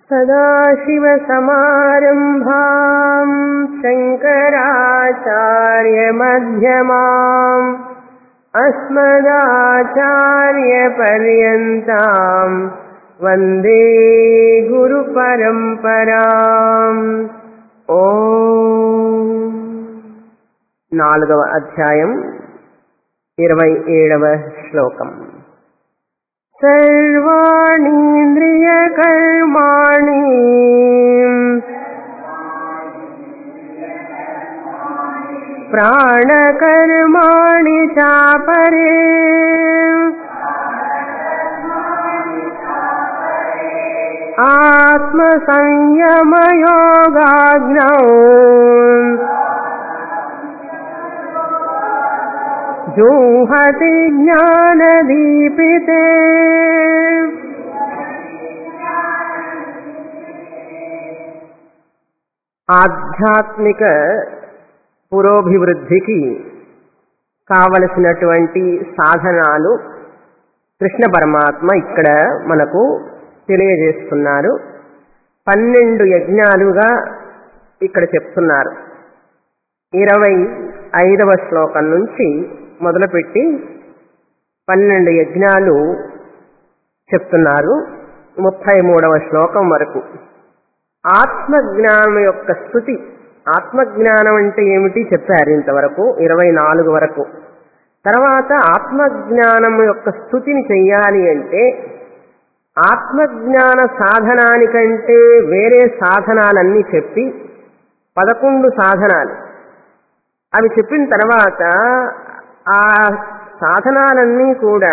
सदाशिवसमारम्भाम् शङ्कराचार्यमध्यमाम् अस्मदाचार्यपर्यन्ताम् वन्दे గురుపరంపరాం ఓ నాలుగవ అధ్యాయం ఇరవై ఏడవ శ్లోకం సర్వాణీంద్రియకర్మాణి ప్రాణకర్మాణి చాపరే ఆత్మసంయమయోగాగ్నౌ జూహతి జ్ఞానదీపితే ఆధ్యాత్మిక పురోభివృద్ధికి కావలసినటువంటి సాధనాలు కృష్ణ పరమాత్మ ఇక్కడ మనకు తెలియజేస్తున్నారు పన్నెండు యజ్ఞాలుగా ఇక్కడ చెప్తున్నారు ఇరవై ఐదవ శ్లోకం నుంచి మొదలుపెట్టి పన్నెండు యజ్ఞాలు చెప్తున్నారు ముప్పై మూడవ శ్లోకం వరకు ఆత్మజ్ఞానం యొక్క స్థుతి ఆత్మజ్ఞానం అంటే ఏమిటి చెప్పారు ఇంతవరకు ఇరవై నాలుగు వరకు తర్వాత ఆత్మజ్ఞానం యొక్క స్థుతిని చెయ్యాలి అంటే ఆత్మజ్ఞాన సాధనానికంటే వేరే సాధనాలన్నీ చెప్పి పదకొండు సాధనాలు అవి చెప్పిన తర్వాత ఆ సాధనాలన్నీ కూడా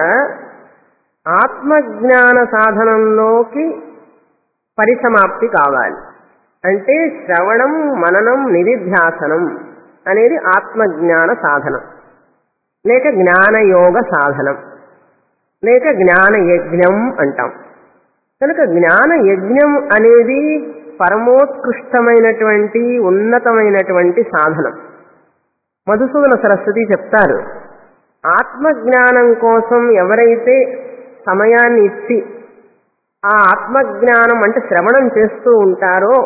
ఆత్మజ్ఞాన సాధనంలోకి పరిసమాప్తి కావాలి అంటే శ్రవణం మననం నిధిధ్యాసనం అనేది ఆత్మజ్ఞాన సాధనం లేక జ్ఞానయోగ సాధనం లేక జ్ఞాన యజ్ఞం అంటాం కనుక జ్ఞాన యజ్ఞం అనేది పరమోత్కృష్టమైనటువంటి ఉన్నతమైనటువంటి సాధనం మధుసూదన సరస్వతి చెప్తారు ఆత్మజ్ఞానం కోసం ఎవరైతే సమయాన్ని ఇచ్చి ఆ ఆత్మజ్ఞానం అంటే శ్రవణం చేస్తూ ఉంటారో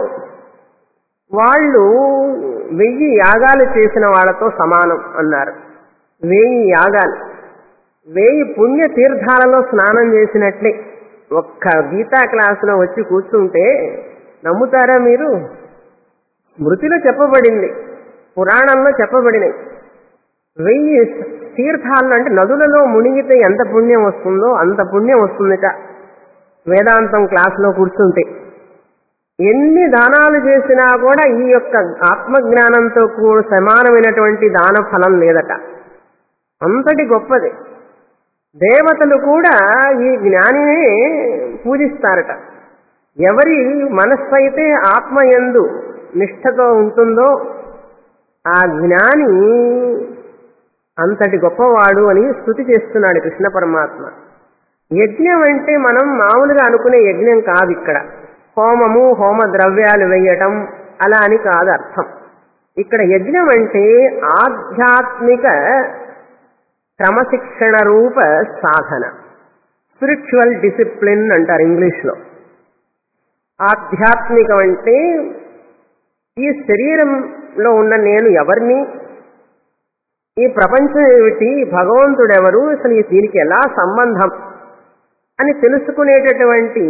వాళ్ళు వెయ్యి యాగాలు చేసిన వాళ్ళతో సమానం అన్నారు వెయ్యి యాగాలు వెయ్యి పుణ్య తీర్థాలలో స్నానం చేసినట్లే ఒక్క గీతా క్లాసులో వచ్చి కూర్చుంటే నమ్ముతారా మీరు స్మృతిలో చెప్పబడింది పురాణంలో చెప్పబడినాయి వెయ్యి తీర్థాలను అంటే నదులలో మునిగితే ఎంత పుణ్యం వస్తుందో అంత పుణ్యం వస్తుందిట వేదాంతం క్లాసులో కూర్చుంటే ఎన్ని దానాలు చేసినా కూడా ఈ యొక్క ఆత్మజ్ఞానంతో కూడా సమానమైనటువంటి దాన ఫలం లేదట అంతటి గొప్పది దేవతలు కూడా ఈ జ్ఞానినే పూజిస్తారట ఎవరి మనస్సు అయితే ఆత్మయందు నిష్ఠతో ఉంటుందో ఆ జ్ఞాని అంతటి గొప్పవాడు అని స్థుతి చేస్తున్నాడు కృష్ణ పరమాత్మ యజ్ఞం అంటే మనం మామూలుగా అనుకునే యజ్ఞం కాదు ఇక్కడ హోమము హోమ ద్రవ్యాలు వేయటం అలా అని కాదు అర్థం ఇక్కడ యజ్ఞం అంటే ఆధ్యాత్మిక క్రమశిక్షణ రూప సాధన స్పిరిచువల్ డిసిప్లిన్ అంటారు ఇంగ్లీష్లో ఆధ్యాత్మికం అంటే ఈ శరీరంలో ఉన్న నేను ఎవరిని ఈ ప్రపంచం ఏమిటి భగవంతుడెవరు అసలు ఈ దీనికి ఎలా సంబంధం అని తెలుసుకునేటటువంటి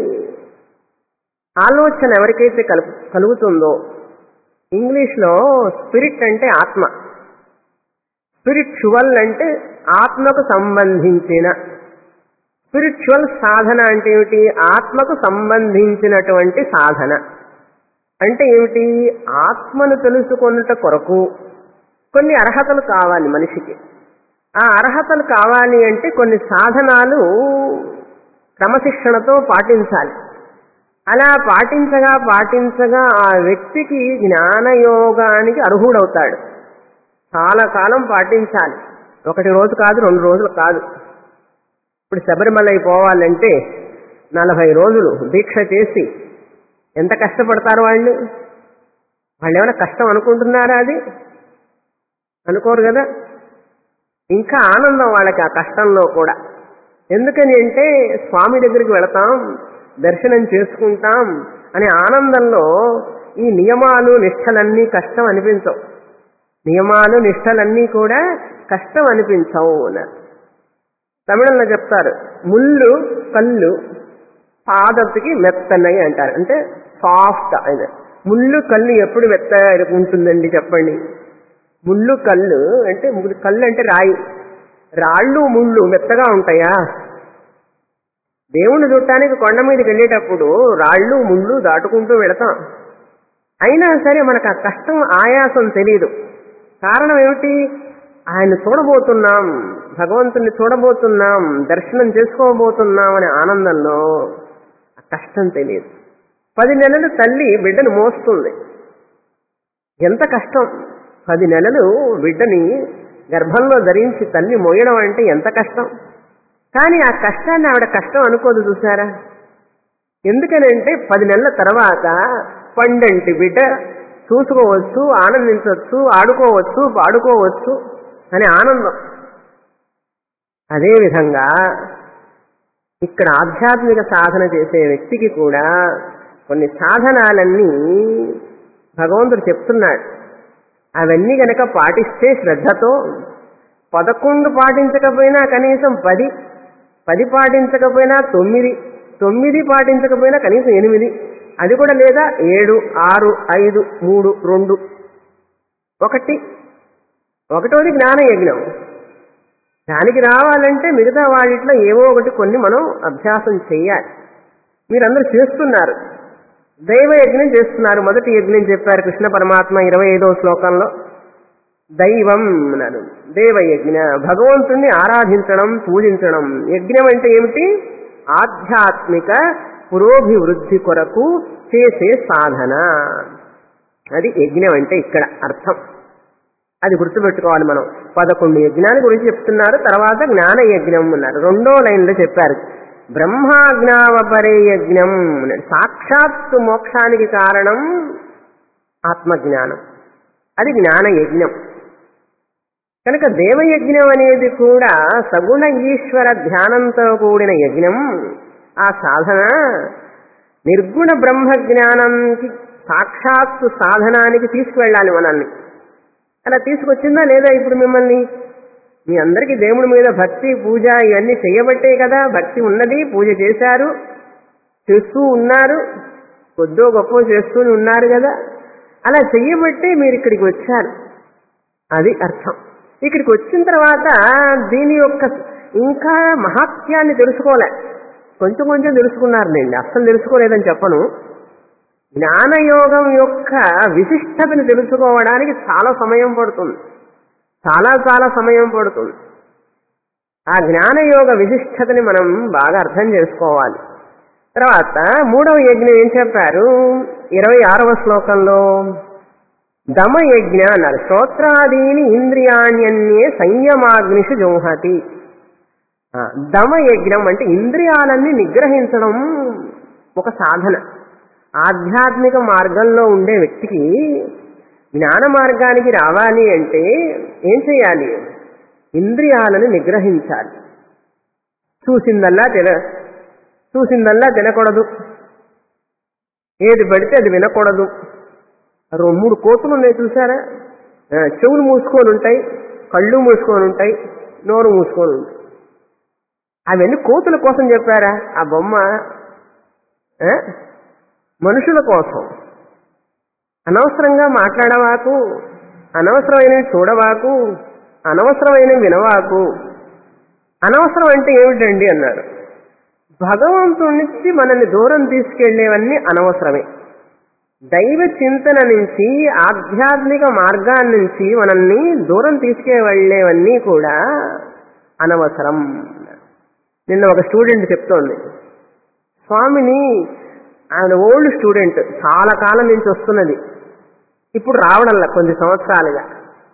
ఆలోచన ఎవరికైతే కలు కలుగుతుందో ఇంగ్లీష్లో స్పిరిట్ అంటే ఆత్మ స్పిరిచువల్ అంటే ఆత్మకు సంబంధించిన స్పిరిచువల్ సాధన అంటే ఏమిటి ఆత్మకు సంబంధించినటువంటి సాధన అంటే ఏమిటి ఆత్మను తెలుసుకొనుట కొరకు కొన్ని అర్హతలు కావాలి మనిషికి ఆ అర్హతలు కావాలి అంటే కొన్ని సాధనాలు క్రమశిక్షణతో పాటించాలి అలా పాటించగా పాటించగా ఆ వ్యక్తికి జ్ఞానయోగానికి అర్హుడవుతాడు చాలా కాలం పాటించాలి ఒకటి రోజు కాదు రెండు రోజులు కాదు ఇప్పుడు శబరిమలై పోవాలంటే నలభై రోజులు దీక్ష చేసి ఎంత కష్టపడతారు వాళ్ళు వాళ్ళు ఏమైనా కష్టం అనుకుంటున్నారా అది అనుకోరు కదా ఇంకా ఆనందం వాళ్ళకి ఆ కష్టంలో కూడా ఎందుకని అంటే స్వామి దగ్గరికి వెళతాం దర్శనం చేసుకుంటాం అనే ఆనందంలో ఈ నియమాలు నిష్టలన్నీ కష్టం అనిపించవు నియమాలు నిష్టలన్నీ కూడా కష్టం అనిపించవు అన్నారు తమిళంలో చెప్తారు ముళ్ళు కళ్ళు పాదతికి మెత్తనవి అంటారు అంటే సాఫ్ట్ అది ముళ్ళు కళ్ళు ఎప్పుడు మెత్త ఉంటుందండి చెప్పండి ముళ్ళు కళ్ళు అంటే ము- కళ్ళు అంటే రాయి రాళ్ళు ముళ్ళు మెత్తగా ఉంటాయా దేవుణ్ణి చూడటానికి కొండ మీదకి వెళ్ళేటప్పుడు రాళ్ళు ముళ్ళు దాటుకుంటూ వెళతాం అయినా సరే మనకు ఆ కష్టం ఆయాసం తెలియదు కారణం ఏమిటి ఆయన చూడబోతున్నాం భగవంతుని చూడబోతున్నాం దర్శనం చేసుకోబోతున్నాం అనే ఆనందంలో ఆ కష్టం తెలియదు పది నెలలు తల్లి బిడ్డను మోస్తుంది ఎంత కష్టం పది నెలలు బిడ్డని గర్భంలో ధరించి తల్లి మోయడం అంటే ఎంత కష్టం కానీ ఆ కష్టాన్ని ఆవిడ కష్టం అనుకోదు చూసారా ఎందుకనంటే పది నెలల తర్వాత పండంటి బిడ్డ చూసుకోవచ్చు ఆనందించవచ్చు ఆడుకోవచ్చు పాడుకోవచ్చు అనే ఆనందం అదేవిధంగా ఇక్కడ ఆధ్యాత్మిక సాధన చేసే వ్యక్తికి కూడా కొన్ని సాధనాలన్నీ భగవంతుడు చెప్తున్నాడు అవన్నీ గనక పాటిస్తే శ్రద్ధతో పదకొండు పాటించకపోయినా కనీసం పది పది పాటించకపోయినా తొమ్మిది తొమ్మిది పాటించకపోయినా కనీసం ఎనిమిది అది కూడా లేదా ఏడు ఆరు ఐదు మూడు రెండు ఒకటి ఒకటోది జ్ఞాన యజ్ఞం దానికి రావాలంటే మిగతా వాటిలో ఏవో ఒకటి కొన్ని మనం అభ్యాసం చేయాలి మీరందరూ చేస్తున్నారు దైవ యజ్ఞం చేస్తున్నారు మొదటి యజ్ఞం చెప్పారు కృష్ణ పరమాత్మ ఇరవై ఐదవ శ్లోకంలో దైవం అన్నారు దేవయజ్ఞ భగవంతుణ్ణి ఆరాధించడం పూజించడం యజ్ఞం అంటే ఏమిటి ఆధ్యాత్మిక పురోభివృద్ధి కొరకు చేసే సాధన అది యజ్ఞం అంటే ఇక్కడ అర్థం అది గుర్తుపెట్టుకోవాలి మనం పదకొండు యజ్ఞాల గురించి చెప్తున్నారు తర్వాత జ్ఞాన యజ్ఞం అన్నారు రెండో లైన్లో చెప్పారు బ్రహ్మాజ్ఞావపరే యజ్ఞం అన్నాడు సాక్షాత్తు మోక్షానికి కారణం ఆత్మజ్ఞానం అది జ్ఞాన యజ్ఞం కనుక దేవయజ్ఞం అనేది కూడా సగుణ ఈశ్వర ధ్యానంతో కూడిన యజ్ఞం ఆ సాధన నిర్గుణ బ్రహ్మ జ్ఞానానికి సాక్షాత్తు సాధనానికి తీసుకువెళ్ళాలి మనల్ని అలా తీసుకొచ్చిందా లేదా ఇప్పుడు మిమ్మల్ని మీ అందరికీ దేవుడి మీద భక్తి పూజ ఇవన్నీ చేయబట్టే కదా భక్తి ఉన్నది పూజ చేశారు చేస్తూ ఉన్నారు కొద్దో గొప్ప చేస్తూనే ఉన్నారు కదా అలా చెయ్యబట్టే మీరు ఇక్కడికి వచ్చారు అది అర్థం ఇక్కడికి వచ్చిన తర్వాత దీని యొక్క ఇంకా మహాత్యాన్ని తెలుసుకోలే కొంచెం కొంచెం తెలుసుకున్నారులేండి అస్సలు తెలుసుకోలేదని చెప్పను జ్ఞానయోగం యొక్క విశిష్టతని తెలుసుకోవడానికి చాలా సమయం పడుతుంది చాలా చాలా సమయం పడుతుంది ఆ జ్ఞానయోగ విశిష్టతని మనం బాగా అర్థం చేసుకోవాలి తర్వాత మూడవ యజ్ఞం ఏం చెప్పారు ఇరవై ఆరవ శ్లోకంలో దమయజ్ఞ అన్నారు శ్రోత్రాదీని ఇంద్రియాణ్యన్యే సంయమాగ్నిషు జోహతి ఆ, దమయజ్ఞం అంటే ఇంద్రియాలన్నీ నిగ్రహించడం ఒక సాధన ఆధ్యాత్మిక మార్గంలో ఉండే వ్యక్తికి జ్ఞాన మార్గానికి రావాలి అంటే ఏం చేయాలి ఇంద్రియాలను నిగ్రహించాలి చూసిందల్లా తిన చూసిందల్లా తినకూడదు ఏది పడితే అది వినకూడదు రో- మూడు కోతులు ఉన్నాయి చూసారా ఆ, చెవులు మూసుకొని ఉంటాయి కళ్ళు మూసుకొని ఉంటాయి నోరు మూసుకొని ఉంటాయి అవన్నీ కోతుల కోసం చెప్పారా ఆ బొమ్మ ఆ? మనుషుల కోసం అనవసరంగా మాట్లాడవాకు అనవసరమైనవి చూడవాకు అనవసరమైనవి వినవాకు అనవసరం అంటే ఏమిటండి అన్నారు భగవంతుడి నుంచి మనల్ని దూరం తీసుకెళ్లేవన్నీ అనవసరమే దైవ చింతన నుంచి ఆధ్యాత్మిక మార్గాన్ని నుంచి మనల్ని దూరం తీసుకెళ్లేవన్నీ కూడా అనవసరం నిన్న ఒక స్టూడెంట్ చెప్తోంది స్వామిని ఆయన ఓల్డ్ స్టూడెంట్ చాలా కాలం నుంచి వస్తున్నది ఇప్పుడు రావడంలా కొన్ని సంవత్సరాలుగా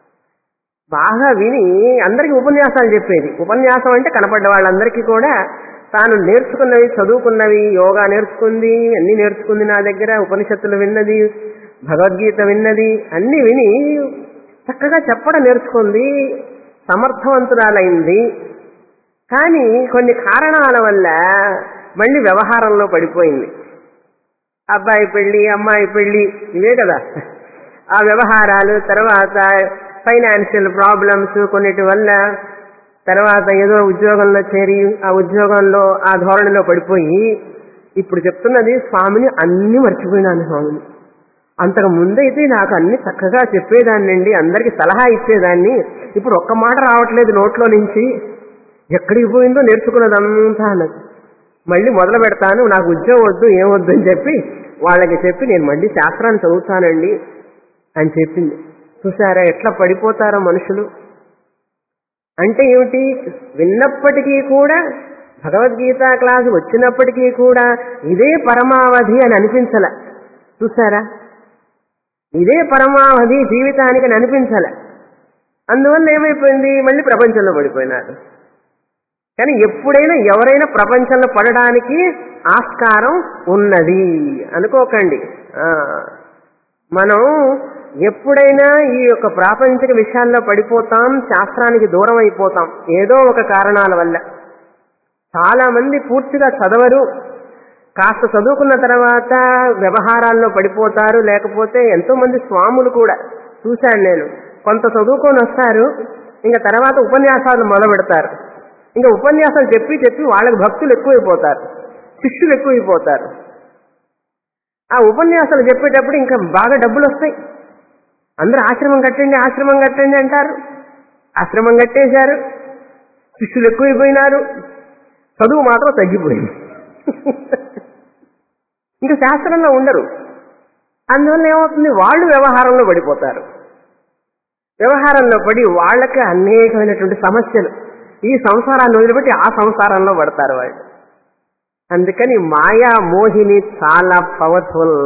బాగా విని అందరికీ ఉపన్యాసాలు చెప్పేది ఉపన్యాసం అంటే కనపడ్డ వాళ్ళందరికీ కూడా తాను నేర్చుకున్నవి చదువుకున్నవి యోగా నేర్చుకుంది అన్ని నేర్చుకుంది నా దగ్గర ఉపనిషత్తులు విన్నది భగవద్గీత విన్నది అన్ని విని చక్కగా చెప్పడం నేర్చుకుంది సమర్థవంతురాలైంది కానీ కొన్ని కారణాల వల్ల మళ్ళీ వ్యవహారంలో పడిపోయింది అబ్బాయి పెళ్లి అమ్మాయి పెళ్లి ఇవే కదా ఆ వ్యవహారాలు తర్వాత ఫైనాన్షియల్ ప్రాబ్లమ్స్ కొన్నిటి వల్ల తర్వాత ఏదో ఉద్యోగంలో చేరి ఆ ఉద్యోగంలో ఆ ధోరణిలో పడిపోయి ఇప్పుడు చెప్తున్నది స్వామిని అన్ని మర్చిపోయినాను స్వామిని అంతకు ముందైతే నాకు అన్ని చక్కగా చెప్పేదాన్నండి అందరికి సలహా ఇచ్చేదాన్ని ఇప్పుడు ఒక్క మాట రావట్లేదు నోట్లో నుంచి ఎక్కడికి పోయిందో నేర్చుకున్నదంతా అన్నది మళ్ళీ మొదలు పెడతాను నాకు ఉద్యోగం వద్దు ఏం వద్దు అని చెప్పి వాళ్ళకి చెప్పి నేను మళ్ళీ శాస్త్రాన్ని చదువుతానండి అని చెప్పింది చూసారా ఎట్లా పడిపోతారో మనుషులు అంటే ఏమిటి విన్నప్పటికీ కూడా భగవద్గీత క్లాసు వచ్చినప్పటికీ కూడా ఇదే పరమావధి అని అనిపించలే చూసారా ఇదే పరమావధి జీవితానికి అని అనిపించలే అందువల్ల ఏమైపోయింది మళ్ళీ ప్రపంచంలో పడిపోయినారు కానీ ఎప్పుడైనా ఎవరైనా ప్రపంచంలో పడడానికి ఆస్కారం ఉన్నది అనుకోకండి ఆ, మనం ఎప్పుడైనా ఈ యొక్క ప్రాపంచిక విషయాల్లో పడిపోతాం శాస్త్రానికి దూరం అయిపోతాం ఏదో ఒక కారణాల వల్ల చాలా మంది పూర్తిగా చదవరు కాస్త చదువుకున్న తర్వాత వ్యవహారాల్లో పడిపోతారు లేకపోతే ఎంతో మంది స్వాములు కూడా చూశాను నేను కొంత చదువుకొని వస్తారు ఇంకా తర్వాత ఉపన్యాసాలు మొదలు పెడతారు ఇంకా ఉపన్యాసాలు చెప్పి చెప్పి వాళ్ళకి భక్తులు ఎక్కువైపోతారు శిష్యులు ఎక్కువైపోతారు ఆ ఉపన్యాసాలు చెప్పేటప్పుడు ఇంకా బాగా డబ్బులు వస్తాయి అందరూ ఆశ్రమం కట్టండి ఆశ్రమం కట్టండి అంటారు ఆశ్రమం కట్టేశారు శిష్యులు ఎక్కువైపోయినారు చదువు మాత్రం తగ్గిపోయింది ఇంకా శాస్త్రంలో ఉండరు అందువల్ల ఏమవుతుంది వాళ్ళు వ్యవహారంలో పడిపోతారు వ్యవహారంలో పడి వాళ్ళకి అనేకమైనటువంటి సమస్యలు ఈ సంసారాన్ని వదిలిపెట్టి ఆ సంసారంలో పడతారు వాళ్ళు అందుకని మాయా మోహిని చాలా పవర్ఫుల్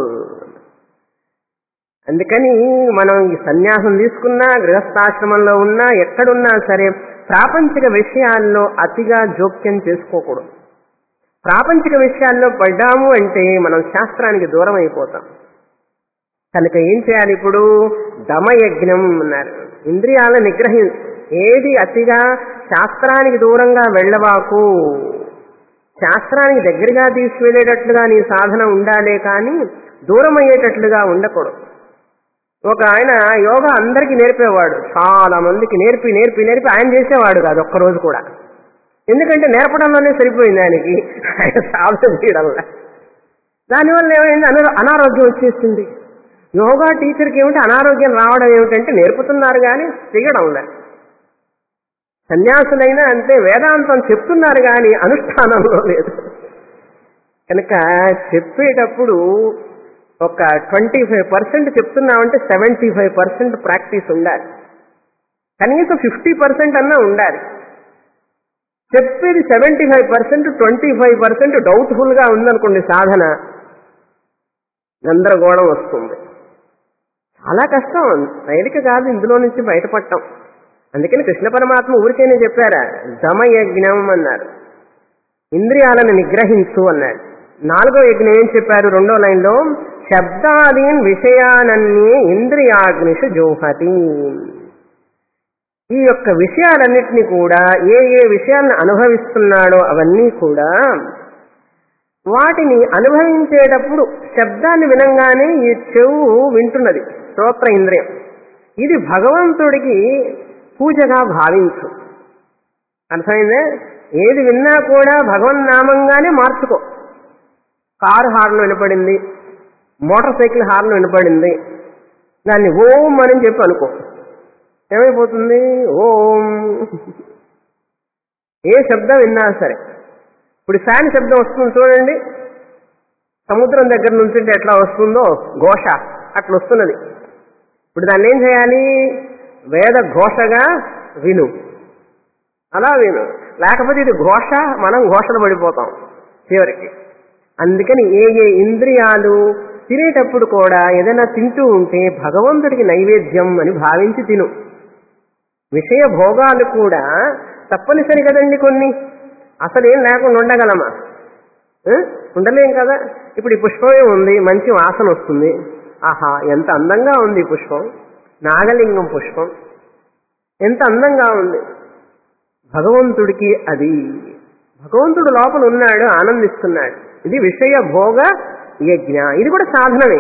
అందుకని మనం ఈ సన్యాసం తీసుకున్నా గృహస్థాశ్రమంలో ఉన్నా ఎక్కడున్నా సరే ప్రాపంచిక విషయాల్లో అతిగా జోక్యం చేసుకోకూడదు ప్రాపంచిక విషయాల్లో పడ్డాము అంటే మనం శాస్త్రానికి దూరం అయిపోతాం కనుక ఏం చేయాలి ఇప్పుడు దమయజ్ఞం అన్నారు ఇంద్రియాల నిగ్రహం ఏది అతిగా శాస్త్రానికి దూరంగా వెళ్ళవాకు శాస్త్రానికి దగ్గరగా తీసుకువెళ్ళేటట్లుగా నీ సాధన ఉండాలే కానీ దూరం అయ్యేటట్లుగా ఉండకూడదు ఒక ఆయన యోగా అందరికీ నేర్పేవాడు చాలా మందికి నేర్పి నేర్పి నేర్పి ఆయన చేసేవాడు కాదు ఒక్కరోజు కూడా ఎందుకంటే నేర్పడంలోనే సరిపోయింది ఆయనకి ఆయన సాధన చేయడంలో దానివల్ల ఏమైంది అనా అనారోగ్యం వచ్చేసింది యోగా టీచర్కి ఏమిటి అనారోగ్యం రావడం ఏమిటంటే నేర్పుతున్నారు కానీ చేయడంలే సన్యాసులైనా అంతే వేదాంతం చెప్తున్నారు కానీ అనుష్ఠానంలో లేదు కనుక చెప్పేటప్పుడు ఒక ట్వంటీ ఫైవ్ పర్సెంట్ చెప్తున్నామంటే సెవెంటీ ఫైవ్ పర్సెంట్ ప్రాక్టీస్ ఉండాలి కనీసం ఫిఫ్టీ పర్సెంట్ అన్నా ఉండాలి చెప్పేది seventy five percent twenty five percent డౌట్ఫుల్గా ఉందనుకోండి సాధన గందరగోళం వస్తుంది చాలా కష్టం తేలిక కాదు ఇందులో నుంచి బయటపడటం అందుకని కృష్ణ పరమాత్మ ఊరికేనే చెప్పారా దమయజ్ఞం అన్నారు ఇంద్రియాలను నిగ్రహించు అన్నాడు నాలుగో యజ్ఞం ఏం చెప్పారు రెండో లైన్లో శబ్దాదీన్ విషయానన్యే ఇంద్రియాగ్నిషు జోహతి ఈ యొక్క విషయాలన్నిటినీ కూడా ఏ ఏ విషయాలను అనుభవిస్తున్నాడో అవన్నీ కూడా వాటిని అనుభవించేటప్పుడు శబ్దాన్ని వినంగానే ఈ చెవు వింటున్నది శ్రోత్ర ఇంద్రియం ఇది భగవంతుడికి పూజగా భావించు అర్థమైందే ఏది విన్నా కూడా భగవన్నామంగానే మార్చుకో కారు హార్న్ వినపడింది మోటార్ సైకిల్ హార్న్ వినపడింది దాన్ని ఓం అని చెప్పి అనుకో ఏమైపోతుంది ఓం ఏ శబ్దం విన్నా సరే ఇప్పుడు ఫ్యాన్ శబ్దం వస్తుంది చూడండి సముద్రం దగ్గర నుంచి ఎట్లా వస్తుందో ఘోష అట్లా వస్తున్నది ఇప్పుడు దాన్ని ఏం చేయాలి వేద ఘోషగా విను అలా విను లేకపోతే ఇది ఘోష మనం ఘోషలు పడిపోతాం చివరికి అందుకని ఏ ఏ ఇంద్రియాలు తినేటప్పుడు కూడా ఏదైనా తింటూ ఉంటే భగవంతుడికి నైవేద్యం అని భావించి తిను విషయ భోగాలు కూడా తప్పనిసరి కదండి కొన్ని అసలేం లేకుండా ఉండగలమా ఆ? ఉండలేం కదా ఇప్పుడు ఈ పుష్పమే ఉంది మంచి వాసన వస్తుంది ఆహా ఎంత అందంగా ఉంది ఈ పుష్పం నాగలింగం పుష్పం ఎంత అందంగా ఉంది భగవంతుడికి అది భగవంతుడు లోపల ఉన్నాడు ఆనందిస్తున్నాడు ఇది విషయ భోగ యజ్ఞ ఇది కూడా సాధనమే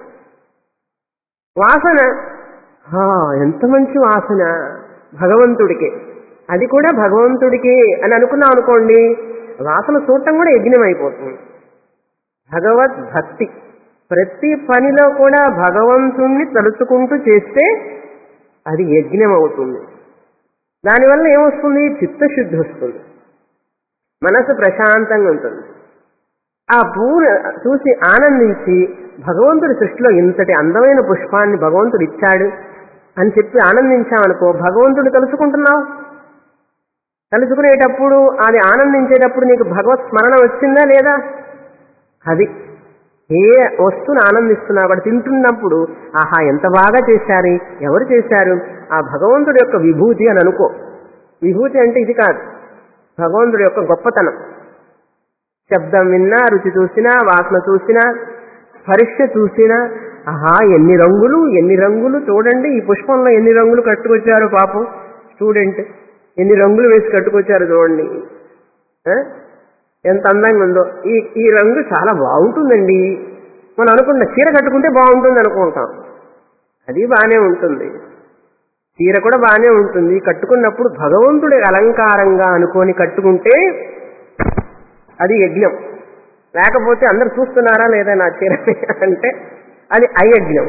వాసన హా, ఎంత మంచి వాసన భగవంతుడికి అది కూడా భగవంతుడికి అని అనుకున్నాం అనుకోండి వాసన చూడటం కూడా యజ్ఞం అయిపోతుంది భగవద్భక్తి ప్రతి పనిలో కూడా భగవంతుణ్ణి తలుచుకుంటూ చేస్తే అది యజ్ఞం అవుతుంది దానివల్ల ఏమొస్తుంది చిత్తశుద్ధి వస్తుంది మనసు ప్రశాంతంగా ఉంటుంది ఆ పువ్వును చూసి ఆనందించి భగవంతుడి సృష్టిలో ఇంతటి అందమైన పుష్పాన్ని భగవంతుడు ఇచ్చాడు అని చెప్పి ఆనందించామనుకో భగవంతుడు తలుచుకుంటున్నావు తలుచుకునేటప్పుడు అది ఆనందించేటప్పుడు నీకు భగవత్ స్మరణ వచ్చిందా లేదా అది ఏ వస్తువును ఆనందిస్తున్నావు అక్కడ తింటున్నప్పుడు ఆహా ఎంత బాగా చేశారు ఎవరు చేశారు ఆ భగవంతుడి యొక్క విభూతి అని అనుకో విభూతి అంటే ఇది కాదు భగవంతుడి యొక్క గొప్పతనం శబ్దం విన్నా రుచి చూసినా వాసన చూసినా స్పర్శ చూసినా ఆహా ఎన్ని రంగులు ఎన్ని రంగులు చూడండి ఈ పుష్పంలో ఎన్ని రంగులు కట్టుకొచ్చారు పాపం స్టూడెంట్ ఎన్ని రంగులు వేసి కట్టుకొచ్చారు చూడండి ఆ? ఎంత అందంగా ఉందో ఈ ఈ రంగు చాలా బాగుంటుందండి మనం అనుకున్న చీర కట్టుకుంటే బాగుంటుంది అనుకుంటాం అది బాగానే ఉంటుంది చీర కూడా బాగానే ఉంటుంది కట్టుకున్నప్పుడు భగవంతుడి అలంకారంగా అనుకొని కట్టుకుంటే అది యజ్ఞం లేకపోతే అందరు చూస్తున్నారా లేదా నా చీర అంటే అది అయజ్ఞం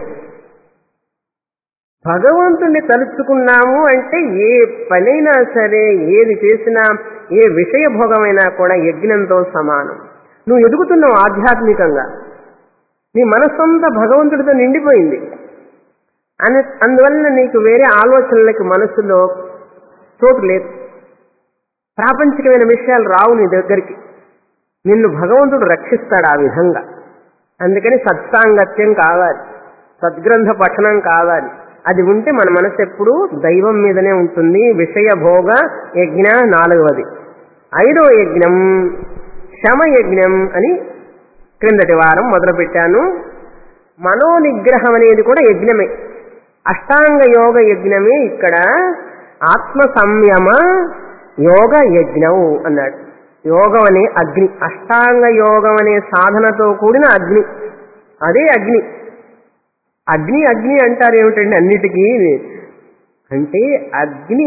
భగవంతుణ్ణి తలుచుకున్నాము అంటే ఏ పనైనా సరే ఏది చేసినా ఏ విషయ భోగమైనా కూడా యజ్ఞంతో సమానం నువ్వు ఎదుగుతున్నావు ఆధ్యాత్మికంగా నీ మనస్సంతా భగవంతుడితో నిండిపోయింది అని అందువల్ల నీకు వేరే ఆలోచనలకి మనసులో చోటు లేదు ప్రాపంచికమైన విషయాలు రావు నీ దగ్గరికి నిన్ను భగవంతుడు రక్షిస్తాడు ఆ విధంగా అందుకని సత్సాంగత్యం కావాలి సద్గ్రంథ పఠనం కావాలి అది ఉంటే మన మనసు ఎప్పుడు దైవం మీదనే ఉంటుంది విషయ భోగ యజ్ఞ నాలుగవది ఐదవ యజ్ఞం శమ యజ్ఞం అని క్రిందటి వారం మొదలుపెట్టాను మనోనిగ్రహం అనేది కూడా యజ్ఞమే అష్టాంగ యోగ యజ్ఞమే ఇక్కడ ఆత్మ సంయమ యోగ యజ్ఞం అన్నాడు యోగం అనే అగ్ని అష్టాంగ యోగం అనే సాధనతో కూడిన అగ్ని అదే అగ్ని అగ్ని అగ్ని అంటారు ఏమిటండి అన్నిటికీ అంటే అగ్ని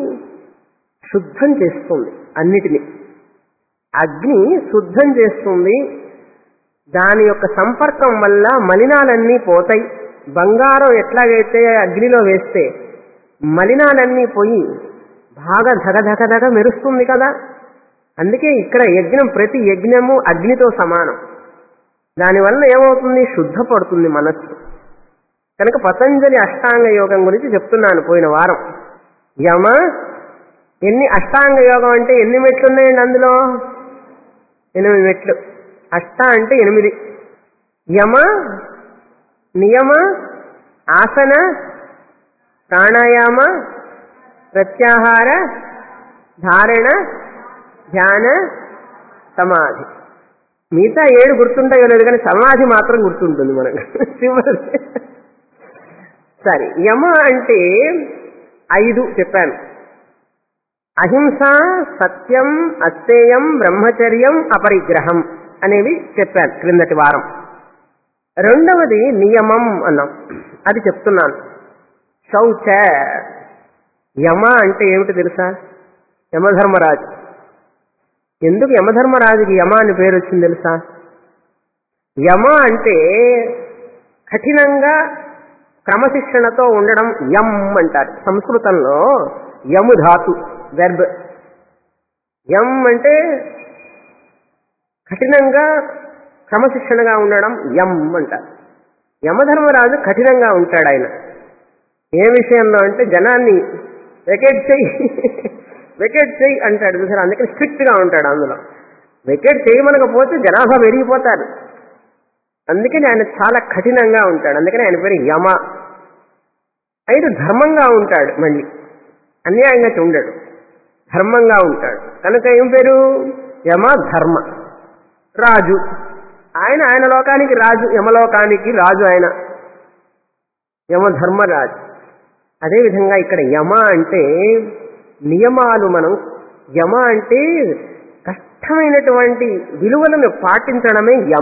శుద్ధం చేస్తుంది అన్నిటినీ అగ్ని శుద్ధం చేస్తుంది దాని యొక్క సంపర్కం వల్ల మలినాలన్నీ పోతాయి బంగారం ఎట్లాగైతే అగ్నిలో వేస్తే మలినాలన్నీ పోయి బాగా ధగధగధగ మెరుస్తుంది కదా అందుకే ఇక్కడ యజ్ఞం ప్రతి యజ్ఞము అగ్నితో సమానం దానివల్ల ఏమవుతుంది శుద్ధపడుతుంది మనస్సు కనుక పతంజలి అష్టాంగ యోగం గురించి చెప్తున్నాను పోయిన వారం యమ ఎన్ని అష్టాంగ యోగం అంటే ఎన్ని మెట్లు ఉన్నాయండి అందులో ఎనిమిది మెట్లు అష్ట అంటే ఎనిమిది యమ నియమ ఆసన ప్రాణాయామ ప్రత్యాహార ధారణ ధ్యాన సమాధి మిగతా ఏడు గుర్తుంటాయో లేదు కానీ సమాధి మాత్రం గుర్తుంటుంది మనకు చివరి సరే యమ అంటే ఐదు చెప్పాను అహింస సత్యం అత్తేయం బ్రహ్మచర్యం అపరిగ్రహం అనేవి చెప్పాను క్రిందటి వారం రెండవది నియమం అన్నాం అది చెప్తున్నాను శౌచ యమ అంటే ఏమిటి తెలుసా యమధర్మరాజు ఎందుకు యమధర్మరాజుకి యమ అని పేరు వచ్చింది తెలుసా యమ అంటే కఠినంగా క్రమశిక్షణతో ఉండడం యం అంటారు సంస్కృతంలో యము ధాతు వెర్బ్ యం అంటే కఠినంగా క్రమశిక్షణగా ఉండడం యం అంటారు యమధర్మరాజు కఠినంగా ఉంటాడు ఆయన ఏ విషయంలో అంటే జనాన్ని వెకెట్ చెయ్యి వెకెట్ చెయ్యి అంటాడు చూసారు అందుకని స్ట్రిక్ట్ గా ఉంటాడు అందులో వెకెట్ చేయమనకపోతే జనాభా పెరిగిపోతారు అందుకని ఆయన చాలా కఠినంగా ఉంటాడు అందుకని ఆయన పేరు యమ అయితే ధర్మంగా ఉంటాడు మళ్ళీ అన్యాయంగా ఉండడు ధర్మంగా ఉంటాడు కనుక ఏం పేరు యమ ధర్మ రాజు ఆయన ఆయన లోకానికి రాజు యమలోకానికి రాజు ఆయన యమధర్మరాజు అదేవిధంగా ఇక్కడ యమ అంటే నియమాలు మనం యమ అంటే కష్టమైనటువంటి విలువలను పాటించడమే యమ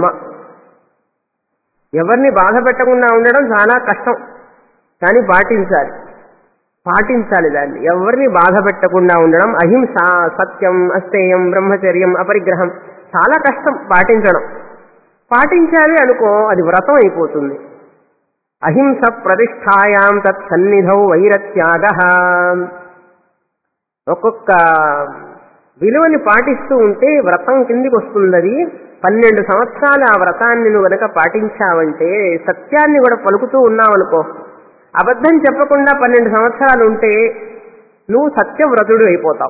ఎవరిని బాధ పెట్టకుండా ఉండడం చాలా కష్టం కానీ పాటించాలి పాటించాలి దాన్ని ఎవరిని బాధ పెట్టకుండా ఉండడం అహింస సత్యం అస్తేయం బ్రహ్మచర్యం అపరిగ్రహం చాలా కష్టం పాటించడం పాటించాలి అనుకో అది వ్రతం అయిపోతుంది అహింస ప్రతిష్టాయాం తత్ సన్నిధౌ వైరత్యాగ ఒక్కొక్క విలువని పాటిస్తూ ఉంటే వ్రతం కిందికి వస్తుంది అది పన్నెండు సంవత్సరాలు ఆ వ్రతాన్ని నువ్వు గనక పాటించావంటే సత్యాన్ని కూడా పలుకుతూ ఉన్నావనుకో అబద్ధం చెప్పకుండా పన్నెండు సంవత్సరాలు ఉంటే నువ్వు సత్యవ్రతుడు అయిపోతావు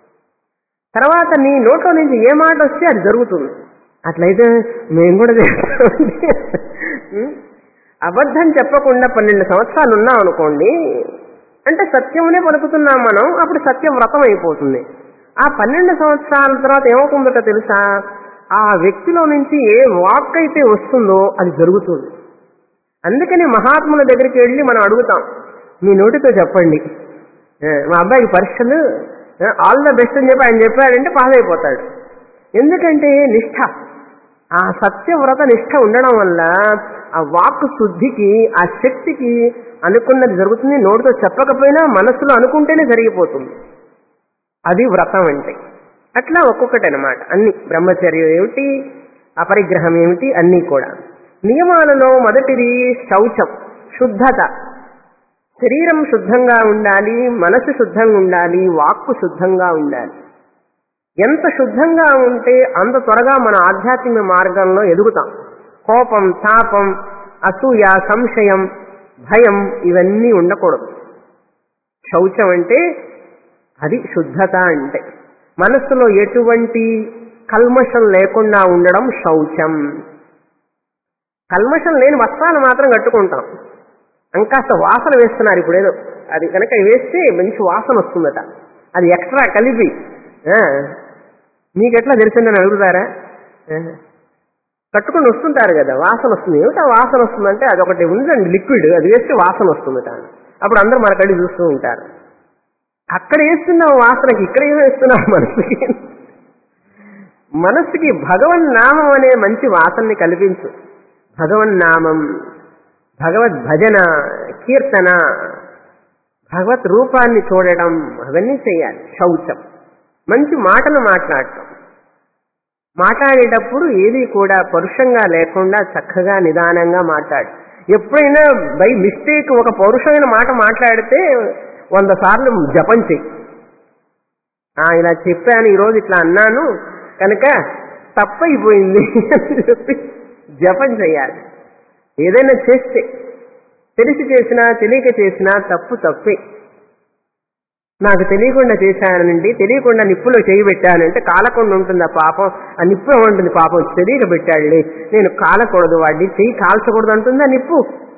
తర్వాత నీ నోట్లో నుంచి ఏ మాట వస్తే అది జరుగుతుంది అట్లయితే మేము కూడా చేస్తామండి ఉం? అబద్ధం చెప్పకుండా పన్నెండు సంవత్సరాలు ఉన్నాం అనుకోండి అంటే సత్యమునే పలుకుతున్నాం మనం అప్పుడు సత్యం వ్రతం అయిపోతుంది ఆ పన్నెండు సంవత్సరాల తర్వాత ఏమవుతుందట తెలుసా ఆ వ్యక్తిలో నుంచి ఏ వాక్ అయితే వస్తుందో అది జరుగుతుంది అందుకని మహాత్ముల దగ్గరికి వెళ్ళి మనం అడుగుతాం మీ నోటితో చెప్పండి ఆ, మా అబ్బాయికి పరీక్షలు ఆల్ ద బెస్ట్ అని చెప్పి ఆయన చెప్పాడంటే పాస్ అయిపోతాడు ఎందుకంటే నిష్ఠ ఆ సత్యవ్రత నిష్ఠ ఉండడం వల్ల ఆ వాక్ శుద్ధికి ఆ శక్తికి అనుకున్నది జరుగుతుంది నోటితో చెప్పకపోయినా మనసులో అనుకుంటేనే జరిగిపోతుంది అది వ్రతం అంటే అట్లా ఒక్కొక్కటి అనమాట అన్ని బ్రహ్మచర్యం ఏమిటి అపరిగ్రహం ఏమిటి అన్నీ కూడా నియమాలలో మొదటిది శౌచం శుద్ధత శరీరం శుద్ధంగా ఉండాలి మనసు శుద్ధంగా ఉండాలి వాక్కు శుద్ధంగా ఉండాలి ఎంత శుద్ధంగా ఉంటే అంత త్వరగా మన ఆధ్యాత్మిక మార్గంలో ఎదుగుతాం కోపం తాపం అసూయ సంశయం భయం ఇవన్నీ ఉండకూడదు శౌచం అంటే అది శుద్ధత అంటే మనస్సులో ఎటువంటి కల్మషం లేకుండా ఉండడం శౌచం కల్మషం లేని వస్త్రాలు మాత్రం కట్టుకుంటాం అంకాస్త వాసన వేస్తున్నారు ఇప్పుడు ఏదో అది కనుక వేస్తే మంచి వాసన వస్తుందట అది ఎక్స్ట్రా కలిపి ఆ, మీకెట్లా తెలిసిందని అడుగుతారా ఆ, కట్టుకుని వస్తుంటారు కదా వాసన వస్తుంది ఏమిటా వాసన వస్తుందంటే అది ఒకటి ఉందండి లిక్విడ్ అది వేస్తే వాసన వస్తుందట అప్పుడు అందరూ మన కళ్ళు చూస్తూ ఉంటారు అక్కడ వేస్తున్నావు వాసనకి ఇక్కడ ఏం వేస్తున్నావు మనసుకి మనస్సుకి భగవన్ నామం అనే మంచి వాసనని కల్పించు భగవన్ నామం భగవద్ భజన కీర్తన భగవత్ రూపాన్ని చూడడం అవన్నీ చేయాలి శౌచం మంచి మాటలు మాట్లాడటం మాట్లాడేటప్పుడు ఏది కూడా పరుషంగా లేకుండా చక్కగా నిదానంగా మాట్లాడు ఎప్పుడైనా బై మిస్టేక్ ఒక పౌరుషమైన మాట మాట్లాడితే వంద సార్లు జపం చెయ్యి ఆ, ఇలా చెప్పాను ఈరోజు ఇట్లా అన్నాను కనుక తప్పైపోయింది అని చెప్పి జపం చేయాలి ఏదైనా చేస్తే తెలిసి చేసినా తెలియక చేసినా తప్పు తప్పే నాకు తెలియకుండా చేశానండి తెలియకుండా నిప్పులో చేయి పెట్టానంటే కాలకుండా ఉంటుంది ఆ పాపం ఆ నిప్పు ఉంటుంది పాపం తెలియక పెట్టాడులే నేను కాలకూడదు వాడిని చెయ్యి కాల్చకూడదు అంటుంది ఆ నిప్పు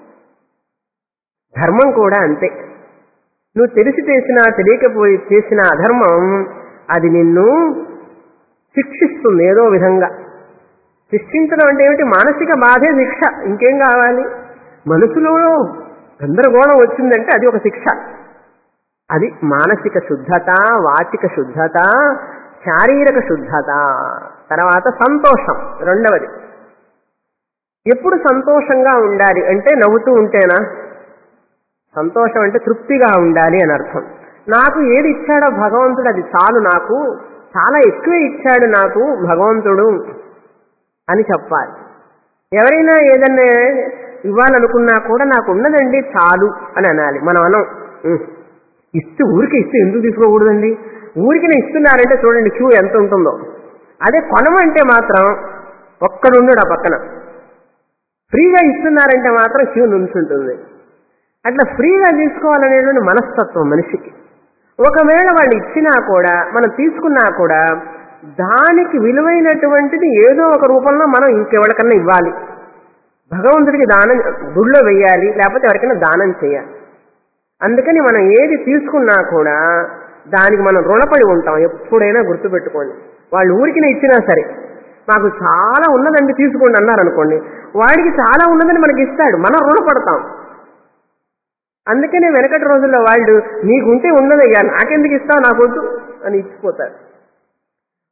ధర్మం కూడా అంతే నువ్వు తెలిసి చేసినా తెలియకపోయి చేసిన అధర్మం అది నిన్ను శిక్షిస్తుంది ఏదో విధంగా శిక్షించడం అంటే ఏమిటి మానసిక బాధే శిక్ష ఇంకేం కావాలి మనసులో గందరగోళం వచ్చిందంటే అది ఒక శిక్ష అది మానసిక శుద్ధత వాచిక శుద్ధత శారీరక శుద్ధత తర్వాత సంతోషం రెండవది ఎప్పుడు సంతోషంగా ఉండాలి అంటే నవ్వుతూ ఉంటేనా సంతోషం అంటే తృప్తిగా ఉండాలి అని అర్థం నాకు ఏది ఇచ్చాడో భగవంతుడు అది చాలు నాకు చాలా ఎక్కువ ఇచ్చాడు నాకు భగవంతుడు అని చెప్పాలి ఎవరైనా ఏదన్నా ఇవ్వాలనుకున్నా కూడా నాకు ఉన్నదండి చాలు అని అనాలి మనం అనం "ఉం, ఇస్తే ఊరికి ఇస్తే ఎందుకు తీసుకోకూడదండి ఊరికి ఇస్తున్నారంటే చూడండి క్యూ ఎంత ఉంటుందో అదే కొనమంటే మాత్రం ఒక్కడుండడు ఆ పక్కన ఫ్రీగా ఇస్తున్నారంటే మాత్రం క్యూ నుంచుంటుంది అట్లా ఫ్రీగా తీసుకోవాలనేటువంటి మనస్తత్వం మనిషికి ఒకవేళ వాళ్ళు ఇచ్చినా కూడా మనం తీసుకున్నా కూడా దానికి విలువైనటువంటిది ఏదో ఒక రూపంలో మనం ఇంకెవరికన్నా ఇవ్వాలి భగవంతుడికి దానం గుళ్ళో వెయ్యాలి లేకపోతే ఎవరికైనా దానం చేయాలి అందుకని మనం ఏది తీసుకున్నా కూడా దానికి మనం రుణపడి ఉంటాం ఎప్పుడైనా గుర్తుపెట్టుకోండి వాళ్ళు ఊరికినే ఇచ్చినా సరే మాకు చాలా ఉన్నదండి తీసుకోండి అన్నారు అనుకోండి వాడికి చాలా ఉన్నదని మనకి ఇస్తాడు మనం రుణపడతాం అందుకనే వెనకటి రోజుల్లో వాళ్ళు నీకుంటే ఉన్నదయ్యా నాకెందుకు ఇస్తావు నాకొద్దు అని ఇచ్చిపోతారు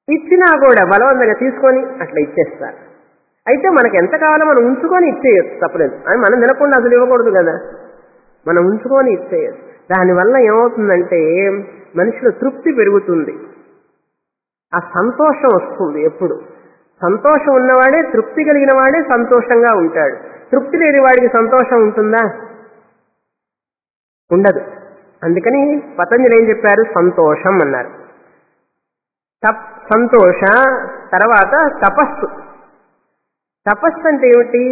ఇచ్చినా కూడా బలవంతంగా తీసుకొని అట్లా ఇచ్చేస్తారు అయితే మనకి ఎంత కావాలో మనం ఉంచుకొని ఇచ్చేయచ్చు తప్పలేదు అని మనం తినకుండా అసలు ఇవ్వకూడదు కదా మనం ఉంచుకొని ఇచ్చేయచ్చు దానివల్ల ఏమవుతుందంటే మనిషిలో తృప్తి పెరుగుతుంది ఆ సంతోషం వస్తుంది ఎప్పుడు సంతోషం ఉన్నవాడే తృప్తి కలిగిన వాడే సంతోషంగా ఉంటాడు తృప్తి లేని వాడికి సంతోషం ఉంటుందా ఉండదు అందుకని పతంజలి ఏం చెప్పారు సంతోషం అన్నారు తప్ సంతోష తర్వాత తపస్సు తపస్సు అంటే ఏమిటి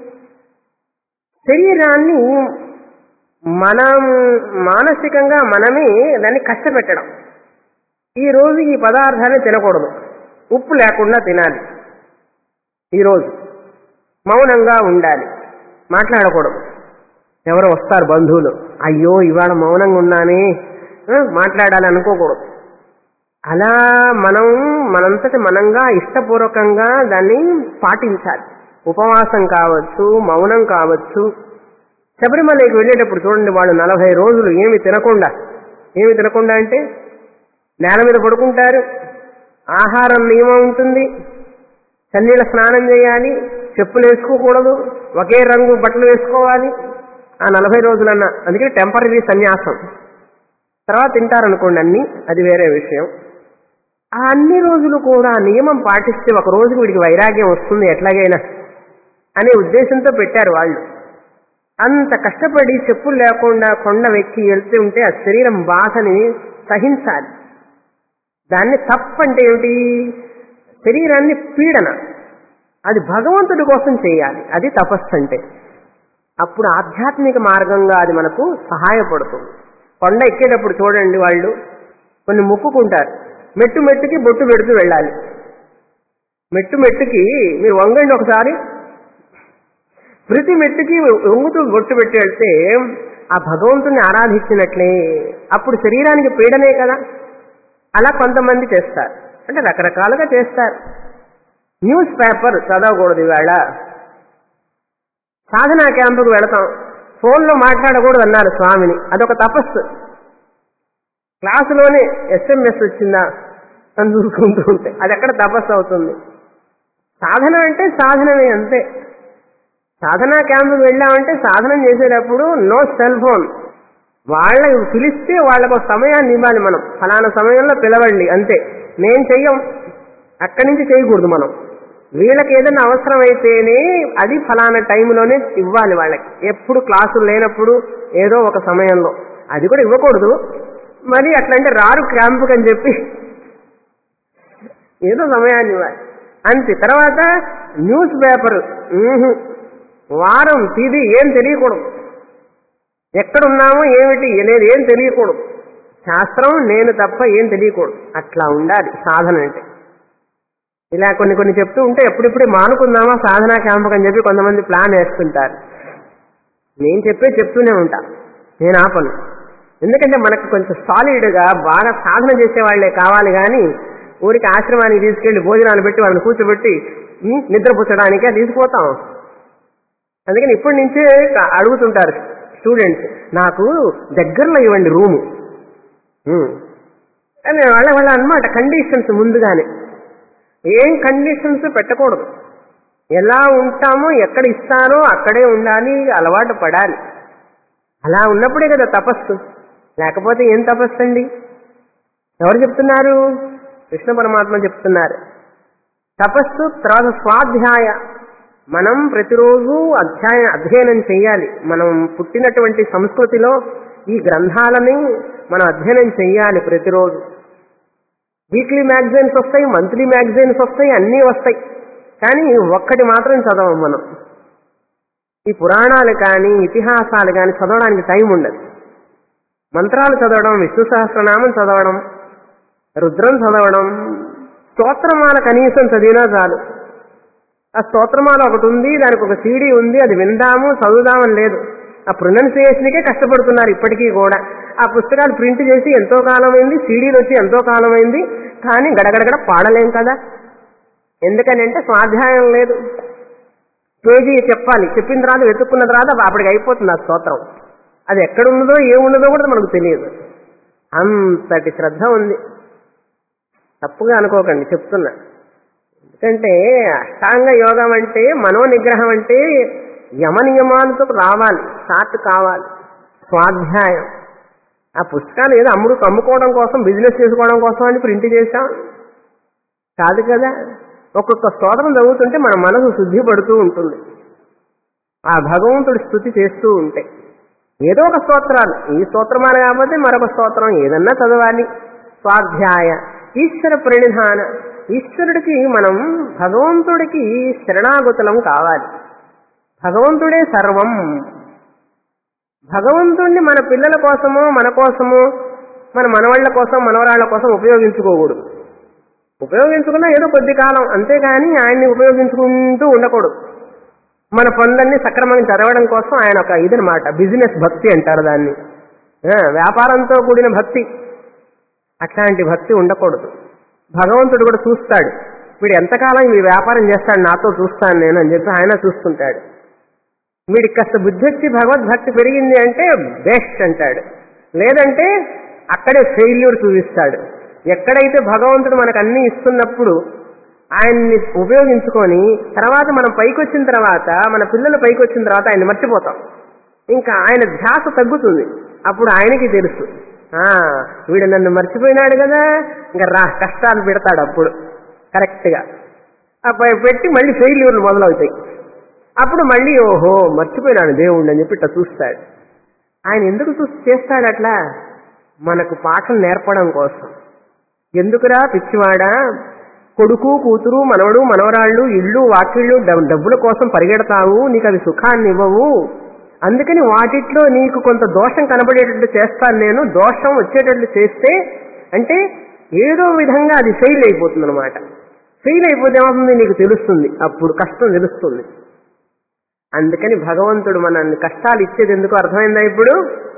శరీరాన్ని మనం మానసికంగా మనమే దాన్ని కష్టపెట్టడం ఈ రోజు ఈ పదార్థాన్ని తినకూడదు ఉప్పు లేకుండా తినాలి ఈరోజు మౌనంగా ఉండాలి మాట్లాడకూడదు ఎవరో వస్తారు బంధువులు అయ్యో ఇవాళ మౌనంగా ఉన్నానే ఆ, మాట్లాడాలి అనుకోకూడదు అలా మనం మనంతటి మనంగా ఇష్టపూర్వకంగా దాన్ని పాటించాలి ఉపవాసం కావచ్చు మౌనం కావచ్చు శబరిమలకి వెళ్ళేటప్పుడు చూడండి వాళ్ళు నలభై రోజులు ఏమి తినకుండా ఏమి తినకుండా అంటే నేల మీద పడుకుంటారు ఆహారం నియమం ఉంటుంది చన్నీళ్ళ స్నానం చేయాలి చెప్పులు వేసుకోకూడదు ఒకే రంగు బట్టలు వేసుకోవాలి ఆ నలభై రోజులన్న అందుకే టెంపరీ సన్యాసం తర్వాత తింటారనుకోండి అన్ని అది వేరే విషయం ఆ అన్ని రోజులు కూడా నియమం పాటిస్తే ఒక రోజుకి వీడికి వైరాగ్యం వస్తుంది ఎట్లాగైనా అనే ఉద్దేశంతో పెట్టారు వాళ్ళు అంత కష్టపడి చెప్పులు లేకుండా కొండ వెక్కి వెళ్తూ ఉంటే ఆ శరీరం బాధని సహించాలి దాన్ని తప్పు అంటే ఏమిటి శరీరాన్ని పీడన అది భగవంతుడి కోసం చేయాలి అది తపస్సు అంటే అప్పుడు ఆధ్యాత్మిక మార్గంగా అది మనకు సహాయపడుతుంది కొండ ఎక్కేటప్పుడు చూడండి వాళ్ళు కొన్ని మొక్కుకుంటారు మెట్టు మెట్టుకి బొట్టు పెడుతూ వెళ్ళాలి మెట్టు మెట్టుకి మీరు వంగండి ఒకసారి ప్రతి మెట్టుకి వంగుతూ బొట్టు పెట్టి వెళ్తే ఆ భగవంతుని ఆరాధించినట్లే అప్పుడు శరీరానికి పీడనే కదా అలా కొంతమంది చేస్తారు అంటే రకరకాలుగా చేస్తారు న్యూస్ పేపర్ చదవకూడదు ఇవాళ సాధనా క్యాంపుకు వెళతాం ఫోన్లో మాట్లాడకూడదు అన్నారు స్వామిని అదొక తపస్సు క్లాసులోనే ఎస్ఎంఎస్ వచ్చిందా అని చూసుకుంటూ ఉంటే అది ఎక్కడ తపస్సు అవుతుంది సాధన అంటే సాధనమే అంతే సాధనా క్యాంపుకి వెళ్ళామంటే సాధనం చేసేటప్పుడు నో సెల్ ఫోన్ వాళ్ళకి పిలిస్తే వాళ్ళకు ఒక సమయాన్ని ఇవ్వాలి మనం ఫలానా సమయంలో పిలవండి అంతే నేను చెయ్యం అక్కడి నుంచి చేయకూడదు మనం వీళ్ళకి ఏదైనా అవసరం అయితేనే అది ఫలానా టైంలోనే ఇవ్వాలి వాళ్ళకి ఎప్పుడు క్లాసులు లేనప్పుడు ఏదో ఒక సమయంలో అది కూడా ఇవ్వకూడదు మరి అట్లంటే రారు క్యాంపుకి అని చెప్పి ఏదో సమయాన్ని ఇవ్వాలి అంతే తర్వాత న్యూస్ పేపర్ ఊహు. వారం తిది ఏం తెలియకూడదు ఎక్కడున్నామో ఏమిటి అనేది ఏం తెలియకూడదు శాస్త్రం నేను తప్ప ఏం తెలియకూడదు అట్లా ఉండాలి సాధన అంటే ఇలా కొన్ని కొన్ని చెప్తూ ఉంటే ఎప్పుడిప్పుడే మానుకుందామా సాధనా క్యాంపక్ అని చెప్పి కొంతమంది ప్లాన్ వేస్తుంటారు నేను చెప్పే చెప్తూనే ఉంటా నేను ఆపను ఎందుకంటే మనకు కొంచెం సాలిడ్గా బాగా సాధన చేసే వాళ్ళే కావాలి కానీ ఊరికి ఆశ్రమానికి తీసుకెళ్లి భోజనాలు పెట్టి వాళ్ళని కూర్చోబెట్టి ఉమ్, నిద్రపుచ్చడానికే తీసుకుపోతాం అందుకని ఇప్పటి నుంచే క- అడుగుతుంటారు స్టూడెంట్స్ నాకు దగ్గరలో ఇవ్వండి రూము ఉమ్. అని వాళ్ళ వాళ్ళ అన్నమాట కండిషన్స్ ముందుగానే ఏం కండిషన్స్ పెట్టకూడదు ఎలా ఉంటామో ఎక్కడ ఇస్తారో అక్కడే ఉండాలి అలవాటు పడాలి అలా ఉన్నప్పుడే కదా తపస్సు లేకపోతే ఏం తపస్సు అండి ఎవరు చెప్తున్నారు కృష్ణ పరమాత్మ చెప్తున్నారు తపస్సు తర్వాత స్వాధ్యాయ మనం ప్రతిరోజు అధ్యాయ అధ్యయనం చేయాలి మనం పుట్టినటువంటి సంస్కృతిలో ఈ గ్రంథాలని మనం అధ్యయనం చేయాలి ప్రతిరోజు వీక్లీ మ్యాగజైన్స్ వస్తాయి మంత్లీ మ్యాగజైన్స్ వస్తాయి అన్నీ వస్తాయి కానీ ఒక్కటి మాత్రం చదవం మనం ఈ పురాణాలు కానీ ఇతిహాసాలు కానీ చదవడానికి టైం ఉండదు మంత్రాలు చదవడం విష్ణు సహస్రనామం చదవడం రుద్రం చదవడం స్తోత్రమాల కనీసం చదివినా చాలు ఆ స్తోత్రమాల ఒకటి ఉంది దానికి ఒక సీడీ ఉంది అది విందాము చదువుదామని లేదు ఆ ప్రొనౌన్సియేషన్కే కష్టపడుతున్నారు ఇప్పటికీ కూడా ఆ పుస్తకాలు ప్రింట్ చేసి ఎంతో కాలమైంది సీడీలు వచ్చి ఎంతో కాలమైంది కానీ గడగడగడ పాడలేం కదా ఎందుకనంటే స్వాధ్యాయం లేదు పేజీ చెప్పాలి చెప్పిన తర్వాత వెతుక్కున్న తర్వాత అప్పటికి అయిపోతుంది ఆ స్తోత్రం అది ఎక్కడున్నదో ఏమున్నదో కూడా మనకు తెలియదు అంతటి శ్రద్ధ ఉంది తప్పుగా అనుకోకండి చెప్తున్నా ఎందుకంటే అష్టాంగ యోగం అంటే మనోనిగ్రహం అంటే యమ నియమాలతో రావాలి స్టార్ట్ కావాలి స్వాధ్యాయం ఆ పుస్తకాలు ఏదో అమ్ముడు అమ్ముకోవడం కోసం బిజినెస్ చేసుకోవడం కోసం అని ప్రింట్ చేశాం కాదు కదా ఒక్కొక్క స్తోత్రం చదువుతుంటే మన మనసు శుద్ధి పడుతూ ఉంటుంది ఆ భగవంతుడి స్థుతి చేస్తూ ఉంటే ఏదో ఒక స్తోత్రాలు ఈ స్తోత్రమాన కాకపోతే మరొక స్తోత్రం ఏదన్నా చదవాలి స్వాధ్యాయ ఈశ్వర ప్రణిధాన ఈశ్వరుడికి మనం భగవంతుడికి శరణాగతులం కావాలి భగవంతుడే సర్వం భగవంతుణ్ణి మన పిల్లల కోసమో మన కోసమో మన మనవాళ్ల కోసం మనవరాళ్ల కోసం ఉపయోగించుకోకూడదు ఉపయోగించుకున్నా ఏదో కొద్ది కాలం అంతేగాని ఆయన్ని ఉపయోగించుకుంటూ ఉండకూడదు మన పనులన్నీ సక్రమంగా జరగడం కోసం ఆయన ఒక ఇదనమాట బిజినెస్ భక్తి అంటారు దాన్ని ఆ, వ్యాపారంతో కూడిన భక్తి అట్లాంటి భక్తి ఉండకూడదు భగవంతుడు కూడా చూస్తాడు వీడు ఎంతకాలం ఈ వ్యాపారం చేస్తాడు నాతో చూస్తాను నేను అని చెప్పి ఆయన చూస్తుంటాడు వీడికి కాస్త బుద్ధి వచ్చి భగవద్భక్తి పెరిగింది అంటే బెస్ట్ అంటాడు లేదంటే అక్కడే ఫెయిల్యూర్ చూపిస్తాడు ఎక్కడైతే భగవంతుడు మనకు అన్ని ఇస్తున్నప్పుడు ఆయన్ని ఉపయోగించుకొని తర్వాత మనం పైకి వచ్చిన తర్వాత మన పిల్లలు పైకి వచ్చిన తర్వాత ఆయన మర్చిపోతాం ఇంకా ఆయన ధ్యాస తగ్గుతుంది అప్పుడు ఆయనకి తెలుసు ఆ వీడు నన్ను మర్చిపోయినాడు కదా ఇంకా రా కష్టాలు పెడతాడు అప్పుడు కరెక్ట్గా అప్పుడు పెట్టి మళ్ళీ ఫెయిల్యూర్లు మొదలవుతాయి అప్పుడు మళ్ళీ ఓహో మర్చిపోయినాడు దేవుణ్ణి అని చెప్పి ఇట్లా చూస్తాడు ఆయన ఎందుకు చూసి చేస్తాడు అట్లా మనకు పాఠం నేర్పడం కోసం ఎందుకురా పిచ్చివాడా కొడుకు కూతురు మనవడు మనవరాళ్ళు ఇళ్ళు వాకిళ్ళు డబ్- డబ్బుల కోసం పరిగెడతావు నీకు అవి సుఖాన్ని ఇవ్వవు అందుకని వాటిట్లో నీకు కొంత దోషం కనబడేటట్లు చేస్తాను నేను దోషం వచ్చేటట్లు చేస్తే అంటే ఏదో విధంగా అది ఫెయిల్ అయిపోతుంది అనమాట ఫెయిల్ అయిపోతే ఏమవుతుంది నీకు తెలుస్తుంది అప్పుడు కష్టం తెలుస్తుంది అందుకని భగవంతుడు మనల్ని కష్టాలు ఇచ్చేది ఎందుకు అర్థమైందా ఇప్పుడు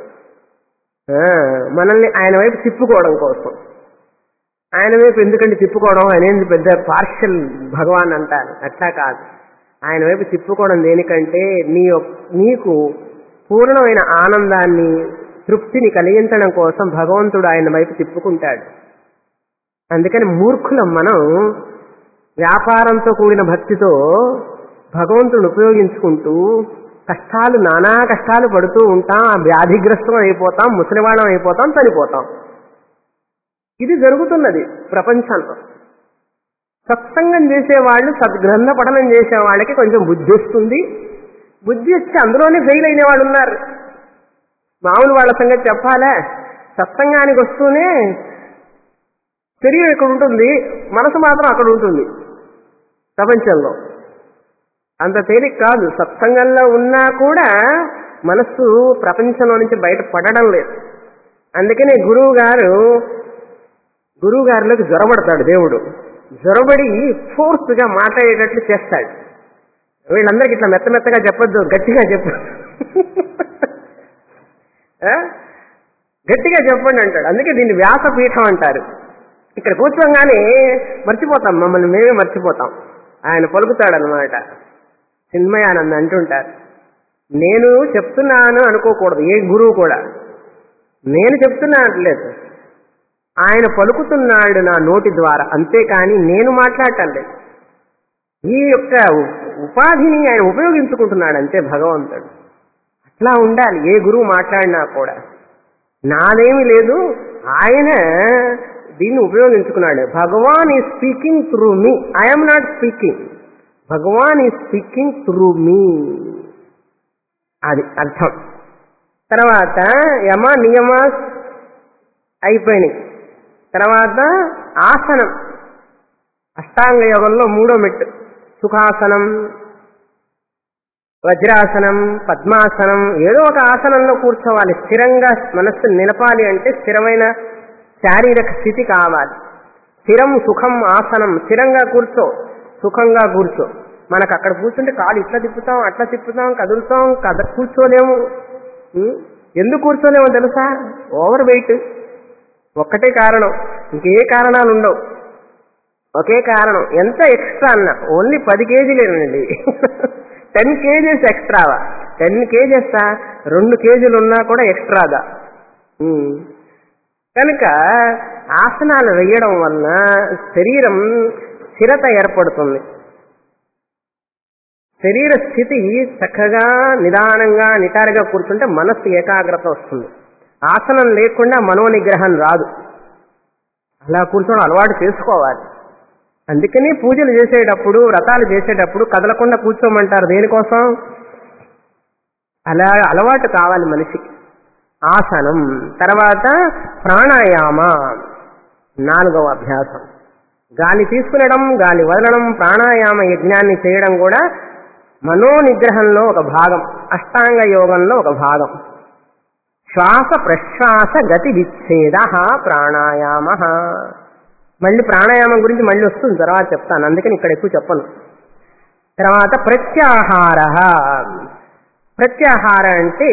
ఆ, మనల్ని ఆయన వైపు తిప్పుకోవడం కోసం ఆయన వైపు ఎందుకంటే తిప్పుకోవడం ఆయన ఏంది పెద్ద పార్షల్ భగవాన్ అంటారు అట్లా కాదు ఆయన వైపు తిప్పుకోవడం దేనికంటే నీ యొక్- నీకు పూర్ణమైన ఆనందాన్ని తృప్తిని కలిగించడం కోసం భగవంతుడు ఆయన వైపు తిప్పుకుంటాడు అందుకని మూర్ఖులం మనం వ్యాపారంతో కూడిన భక్తితో భగవంతుడు ఉపయోగించుకుంటూ కష్టాలు నానా కష్టాలు పడుతూ ఉంటాం ఆ వ్యాధిగ్రస్తం అయిపోతాం ముసలివాళ్ళం అయిపోతాం చనిపోతాం ఇది జరుగుతున్నది ప్రపంచంలో సత్సంగం చేసేవాళ్ళు సద్గ్రంథ పఠనం చేసే వాళ్ళకి కొంచెం బుద్ధి వస్తుంది బుద్ధి వచ్చి అందులోనే ఫెయిల్ అయిన వాళ్ళు ఉన్నారు మామూలు వాళ్ళ సంగతి చెప్పాలా సత్సంగానికి వస్తూనే శరీరం ఇక్కడ ఉంటుంది మనసు మాత్రం అక్కడ ఉంటుంది ప్రపంచంలో అంత తేలిక కాదు సత్సంగంలో ఉన్నా కూడా మనస్సు ప్రపంచంలో నుంచి బయట పడడం లేదు అందుకనే గురువు గారు గురువు గారిలోకి జ్వరబడతాడు దేవుడు జ్వరబడి ఫోర్స్ గా మాట్లాడేటట్లు చేస్తాడు వీళ్ళందరికీ ఇట్లా మెత్త మెత్తగా చెప్పొద్దు గట్టిగా చెప్పు ఆ? గట్టిగా చెప్పండి అంటాడు అందుకే దీన్ని వ్యాసపీఠం అంటారు ఇక్కడ కూర్చోగానే మర్చిపోతాం మమ్మల్ని మేమే మర్చిపోతాం ఆయన పలుకుతాడనమాట చిన్మయానంద అంటుంటారు నేను చెప్తున్నాను అనుకోకూడదు ఏ గురువు కూడా నేను చెప్తున్నట్లేదు ఆయన పలుకుతున్నాడు నా నోటి ద్వారా అంతేకాని నేను మాట్లాడటం లేదు ఈ యొక్క ఉపాధిని ఆయన ఉపయోగించుకుంటున్నాడు అంతే భగవంతుడు అట్లా ఉండాలి ఏ గురువు మాట్లాడినా కూడా నాదేమీ లేదు ఆయన దీన్ని ఉపయోగించుకున్నాడు Bhagavan he speaking through me I'm not speaking Bhagavan he speaking through మీ అది అర్థం తర్వాత యమ నియమ అయిపోయినాయి తర్వాత ఆసనం అష్టాంగ యోగంలో మూడో మెట్టు సుఖాసనం వజ్రాసనం పద్మాసనం ఏదో ఒక ఆసనంలో కూర్చోవాలి స్థిరంగా మనస్సు నిలపాలి అంటే స్థిరమైన శారీరక స్థితి కావాలి స్థిరం సుఖం ఆసనం స్థిరంగా కూర్చో సుఖంగా కూర్చో మనకు అక్కడ కూర్చుంటే కాలు ఇట్లా తిప్పుతాం అట్లా తిప్పుతాం కదులుతాం కద కూర్చోలేము ఉం? ఎందుకు కూర్చోలేమో తెలుసా ఓవర్ వెయిట్ ఒక్కటే కారణం ఇంకే కారణాలు ఉండవు ఒకే కారణం ఎంత ఎక్స్ట్రా అన్న ఓన్లీ పది కేజీలేనండి టెన్ కేజీస్ ఎక్స్ట్రావా టెన్ కేజెస్ రెండు కేజీలు ఉన్నా కూడా ఎక్స్ట్రాదా ఉమ్. కనుక ఆసనాలు వేయడం వలన శరీరం స్థిరత ఏర్పడుతుంది శరీర స్థితి చక్కగా నిదానంగా నిటారుగా కూర్చుంటే మనస్సు ఏకాగ్రత వస్తుంది ఆసనం లేకుండా మనోనిగ్రహం రాదు అలా కూర్చోవడం అలవాటు చేసుకోవాలి అందుకని పూజలు చేసేటప్పుడు వ్రతాలు చేసేటప్పుడు కదలకుండా కూర్చోమంటారు దేనికోసం అలా అలవాటు కావాలి మనిషికి ఆసనం తర్వాత ప్రాణాయామ నాలుగవ అభ్యాసం గాలి తీసుకునడం గాలి వదలడం ప్రాణాయామ యజ్ఞాన్ని చేయడం కూడా మనోనిగ్రహంలో ఒక భాగం అష్టాంగ యోగంలో ఒక భాగం శ్వాస ప్రశ్వాస గతి విచ్ఛేద ప్రాణాయామ మళ్ళీ ప్రాణాయామం గురించి మళ్ళీ వస్తుంది తర్వాత చెప్తాను అందుకని ఇక్కడ ఎక్కువ చెప్పను తర్వాత ప్రత్యాహార ప్రత్యాహార అంటే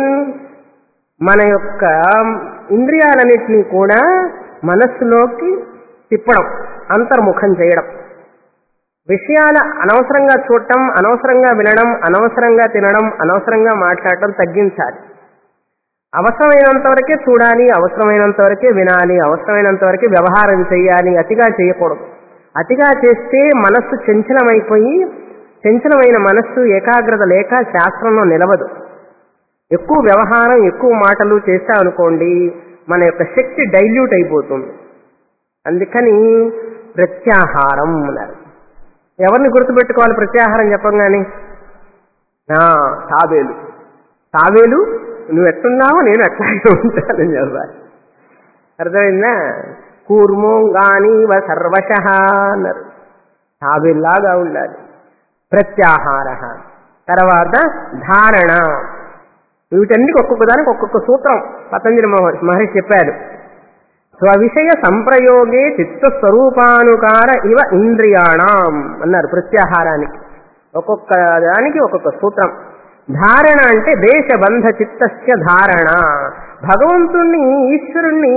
మన యొక్క ఇంద్రియాలన్నింటినీ కూడా మనస్సులోకి తిప్పడం అంతర్ముఖం చేయడం విషయాల అనవసరంగా చూడటం అనవసరంగా వినడం అనవసరంగా తినడం అనవసరంగా మాట్లాడటం తగ్గించాలి అవసరమైనంత వరకే చూడాలి అవసరమైనంత వరకే వినాలి అవసరమైనంత వరకే వ్యవహారం చేయాలి అతిగా చేయకూడదు అతిగా చేస్తే మనస్సు చంచలమైపోయి చంచలమైన మనస్సు ఏకాగ్రత లేక శాస్త్రంలో నిలవదు ఎక్కువ వ్యవహారం ఎక్కువ మాటలు చేస్తామనుకోండి మన యొక్క శక్తి డైల్యూట్ అయిపోతుంది అందుకని ప్రత్యాహారం అన్నారు ఎవరిని గుర్తుపెట్టుకోవాలి ప్రత్యాహారం చెప్పంగానే ఆ, తాబేలు తాబేలు నువ్వు ఎట్టున్నావో నేను అట్లాగే ఉంటానని చెప్పాలి అర్థమైందా కూర్మోంగానీవ సర్వశ అన్నారు తాబేల్లాగా ఉండాలి ప్రత్యాహార తర్వాత ధారణ వీటన్నిటికి ఒక్కొక్క దానికి ఒక్కొక్క సూత్రం పతంజలి మహర్షి మహర్షి చెప్పారు స్వవిషయ సంప్రయోగే చిత్తస్వరూపానుకార ఇవ ఇంద్రియాణం అన్నారు ప్రత్యాహారానికి ఒక్కొక్క దానికి ఒక్కొక్క సూత్రం ధారణ అంటే దేశబంధ చిత్తస్య ధారణ భగవంతుణ్ణి ఈశ్వరుణ్ణి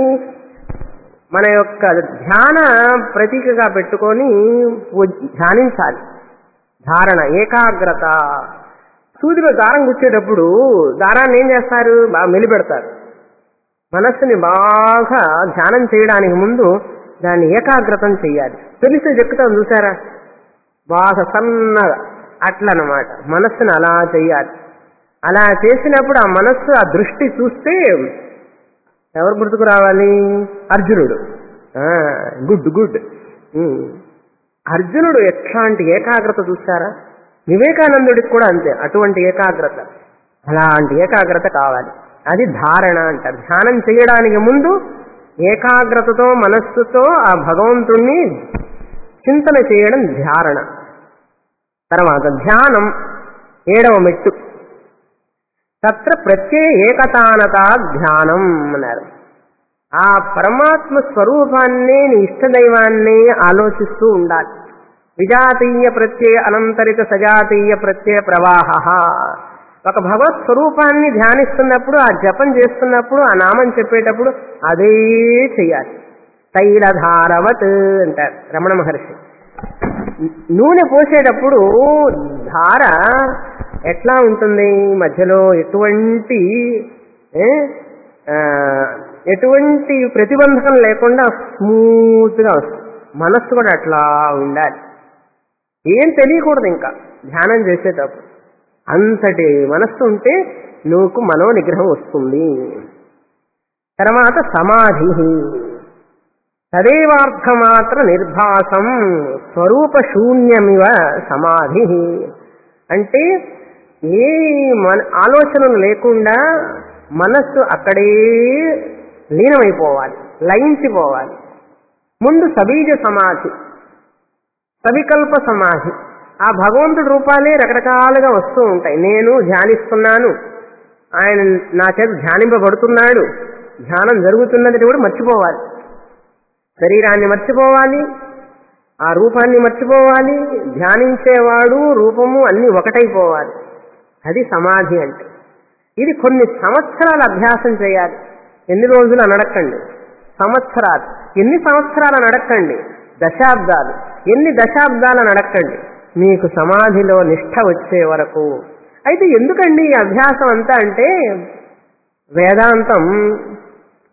మన యొక్క ధ్యాన ప్రతీకగా పెట్టుకొని ఉ- ధ్యానించాలి ధారణ ఏకాగ్రత సూదిలో దారం గుచ్చేటప్పుడు దారాన్ని ఏం చేస్తారు బాగా మెలిపెడతారు మనస్సుని బాగా ధ్యానం చేయడానికి ముందు దాన్ని ఏకాగ్రతం చేయాలి తెలిసి చెక్కుతాం చూసారా బాగా సన్నగా అట్లనమాట మనస్సును అలా చేయాలి అలా చేసినప్పుడు ఆ మనస్సు ఆ దృష్టి చూస్తే ఎవరు గుర్తుకు రావాలి అర్జునుడు గుడ్ గుడ్ అర్జునుడు ఎట్లాంటి ఏకాగ్రత చూసారా వివేకానందుడికి కూడా అంతే అటువంటి ఏకాగ్రత అలాంటి ఏకాగ్రత కావాలి అది ధారణ అంటారు ధ్యానం చేయడానికి ముందు ఏకాగ్రతతో మనస్సుతో ఆ భగవంతుణ్ణి చింతన చేయడం ధారణ తర్వాత ధ్యానం ఏడవ మెట్టు తత్ర ప్రత్యయ ఏకతానత ధ్యానం అన్నారు ఆ పరమాత్మ స్వరూపాన్నే నీ ఇష్టదైవాన్నే ఆలోచిస్తూ ఉండాలి విజాతీయ ప్రత్యయ అనంతరిత సజాతీయ ప్రత్యయ ప్రవాహ ఒక భగవత్ స్వరూపాన్ని ధ్యానిస్తున్నప్పుడు ఆ జపం చేస్తున్నప్పుడు ఆ నామం చెప్పేటప్పుడు అదే చెయ్యాలి తైలధారవత్ అంటారు రమణ మహర్షి నూనె పోసేటప్పుడు ధార ఎట్లా ఉంటుంది మధ్యలో ఎటువంటి ఏ, ఆ, ఎటువంటి ప్రతిబంధకం లేకుండా స్మూత్గా వస్తుంది మనస్సు కూడా అట్లా ఉండాలి ఏం తెలియకూడదు ఇంకా ధ్యానం చేసేటప్పుడు అంతటి మనస్సు ఉంటే నువ్వు మనో నిగ్రహం వస్తుంది తర్వాత సమాధి తదేవార్థమాత్ర నిర్భాసం స్వరూప శూన్యమివ సమాధి అంటే ఏ మన ఆలోచనలు లేకుండా మనస్సు అక్కడే లీనమైపోవాలి లయించిపోవాలి ముందు సబీజ సమాధి సవికల్ప సమాధి ఆ భగవంతుడి రూపాలే రకరకాలుగా వస్తూ ఉంటాయి నేను ధ్యానిస్తున్నాను ఆయన నా చేత ధ్యానింపబడుతున్నాడు ధ్యానం జరుగుతున్నది కూడా మర్చిపోవాలి శరీరాన్ని మర్చిపోవాలి ఆ రూపాన్ని మర్చిపోవాలి ధ్యానించేవాడు రూపము అన్ని ఒకటైపోవాలి అది సమాధి అంటే ఇది కొన్ని సంవత్సరాలు అభ్యాసం చేయాలి ఎన్ని రోజులు అని అడగండి సంవత్సరాలు ఎన్ని సంవత్సరాలు అని అడగండి దశాబ్దాలు ఎన్ని దశాబ్దాలు అని అడగండి మీకు సమాధిలో నిష్ఠ వచ్చే వరకు అయితే ఎందుకండి ఈ అభ్యాసం అంతా అంటే వేదాంతం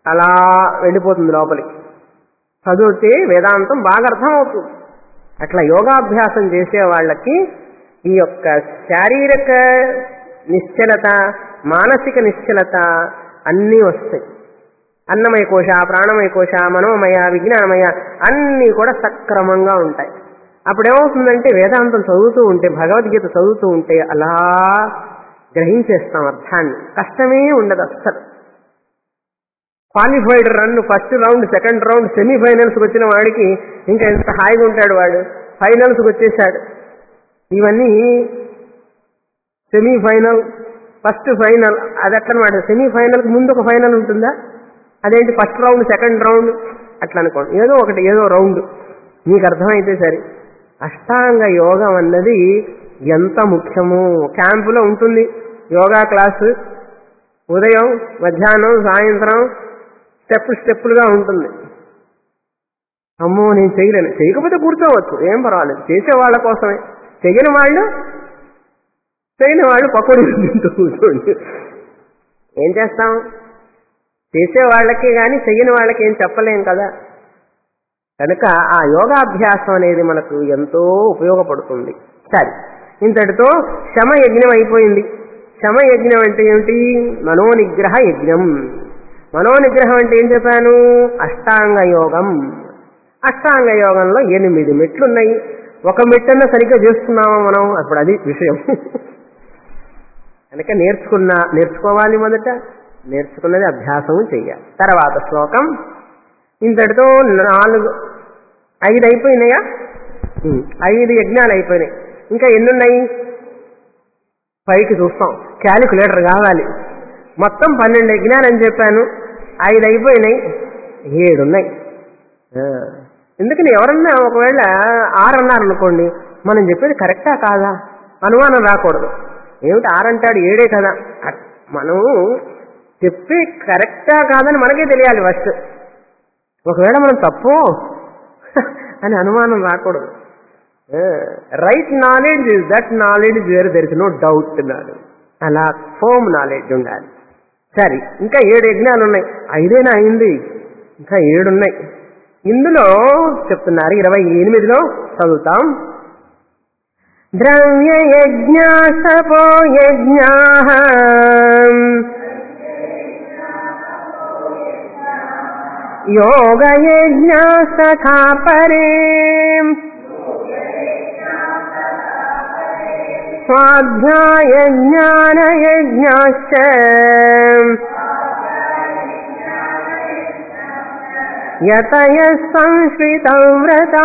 అలా వెళ్ళిపోతుంది లోపలికి చదివితే వేదాంతం బాగా అర్థమవుతుంది అట్లా యోగాభ్యాసం చేసే వాళ్ళకి ఈ యొక్క శారీరక నిశ్చలత మానసిక నిశ్చలత అన్నీ వస్తాయి అన్నమయ కోశ ప్రాణమయ కోశ మనోమయ విజ్ఞానమయ అన్నీ కూడా సక్రమంగా ఉంటాయి అప్పుడేమవుతుందంటే వేదాంతం చదువుతూ ఉంటే భగవద్గీత చదువుతూ ఉంటే అలా గ్రహించేస్తాం అర్థాన్ని కష్టమే ఉండదు అస్సలు qualified run first round second round సెమీఫైనల్స్కి వచ్చిన వాడికి ఇంకా ఎంత హాయిగా ఉంటాడు వాడు ఫైనల్స్కి వచ్చేసాడు ఇవన్నీ సెమీఫైనల్ ఫస్ట్ ఫైనల్ అది అట్లనమాట సెమీఫైనల్కి ముందు ఒక ఫైనల్ ఉంటుందా అదేంటి ఫస్ట్ రౌండ్ సెకండ్ రౌండ్ అట్లా అనుకోండి ఏదో ఒకటి ఏదో రౌండ్ మీకు అర్థమైతే సరే అష్టాంగ యోగం అన్నది ఎంత ముఖ్యమో క్యాంపులో ఉంటుంది యోగా క్లాసు ఉదయం మధ్యాహ్నం సాయంత్రం స్టెప్ స్టెప్పులుగా ఉంటుంది అమ్మో నేను చేయలేను చేయకపోతే కూర్చోవచ్చు ఏం పర్వాలేదు చేసే వాళ్ళ కోసమే చెయ్యని వాళ్ళు చేయని వాళ్ళు పకోడీ తింటూ కూర్చోండి ఏం చేస్తాం చేసే వాళ్ళకి కానీ చెయ్యని వాళ్ళకి ఏం చెప్పలేం కదా కనుక ఆ యోగాభ్యాసం అనేది మనకు ఎంతో ఉపయోగపడుతుంది సరే ఇంతటితో శమ యజ్ఞం అయిపోయింది శమ యజ్ఞం అంటే ఏమిటి మనోనిగ్రహ యజ్ఞం మనోనిగ్రహం అంటే ఏం చెప్పాను అష్టాంగ యోగం అష్టాంగ యోగంలో ఎనిమిది మెట్లున్నాయి ఒక మెట్టన్న సరిగ్గా చేస్తున్నామా మనం అప్పుడు అది విషయం కనుక నేర్చుకున్నా నేర్చుకోవాలి మొదట నేర్చుకున్నది అభ్యాసం చెయ్యాలి తర్వాత శ్లోకం ఇంతటితో నాలుగు ఐదు అయిపోయినాయా ఉమ్, ఐదు యజ్ఞాలు అయిపోయినాయి ఇంకా ఎన్నున్నాయి పైకి చూస్తాం క్యాలిక్యులేటర్ కావాలి మొత్తం పన్నెండు యజ్ఞాలు అని చెప్పాను ఐదు అయిపోయినాయి ఏడున్నాయి ఆ, ఎందుకని ఎవరన్నా ఒకవేళ ఆరు అన్నారు అనుకోండి మనం చెప్పేది కరెక్టా కాదా అనుమానం రాకూడదు ఏమిటి ఆరు అంటాడు ఏడే కదా అట్- మనం చెప్పి కరెక్టా కాదని మనకే తెలియాలి ఫస్ట్ ఒకవేళ మనం తప్పు అని అనుమానం రాకూడదు right knowledge is that knowledge where there is no doubt అన్నాడు అలా ఫోమ్ నాలెడ్జ్ ఉండాలి సరే ఇంకా ఏడు యజ్ఞాలు ఉన్నాయి ఐదేనా అయింది ఇంకా ఏడున్నాయి ఇందులో చెప్తున్నారు ఇరవై ఎనిమిదిలో చదువుతాం ద్రవ్య యజ్ఞ సపో యజ్ఞా యోగ యజ్ఞ సఖా పరే స్వాధ్యాయ జ్ఞాన యజ్ఞాశ్చ యతయ సంశ్రితవ్రతా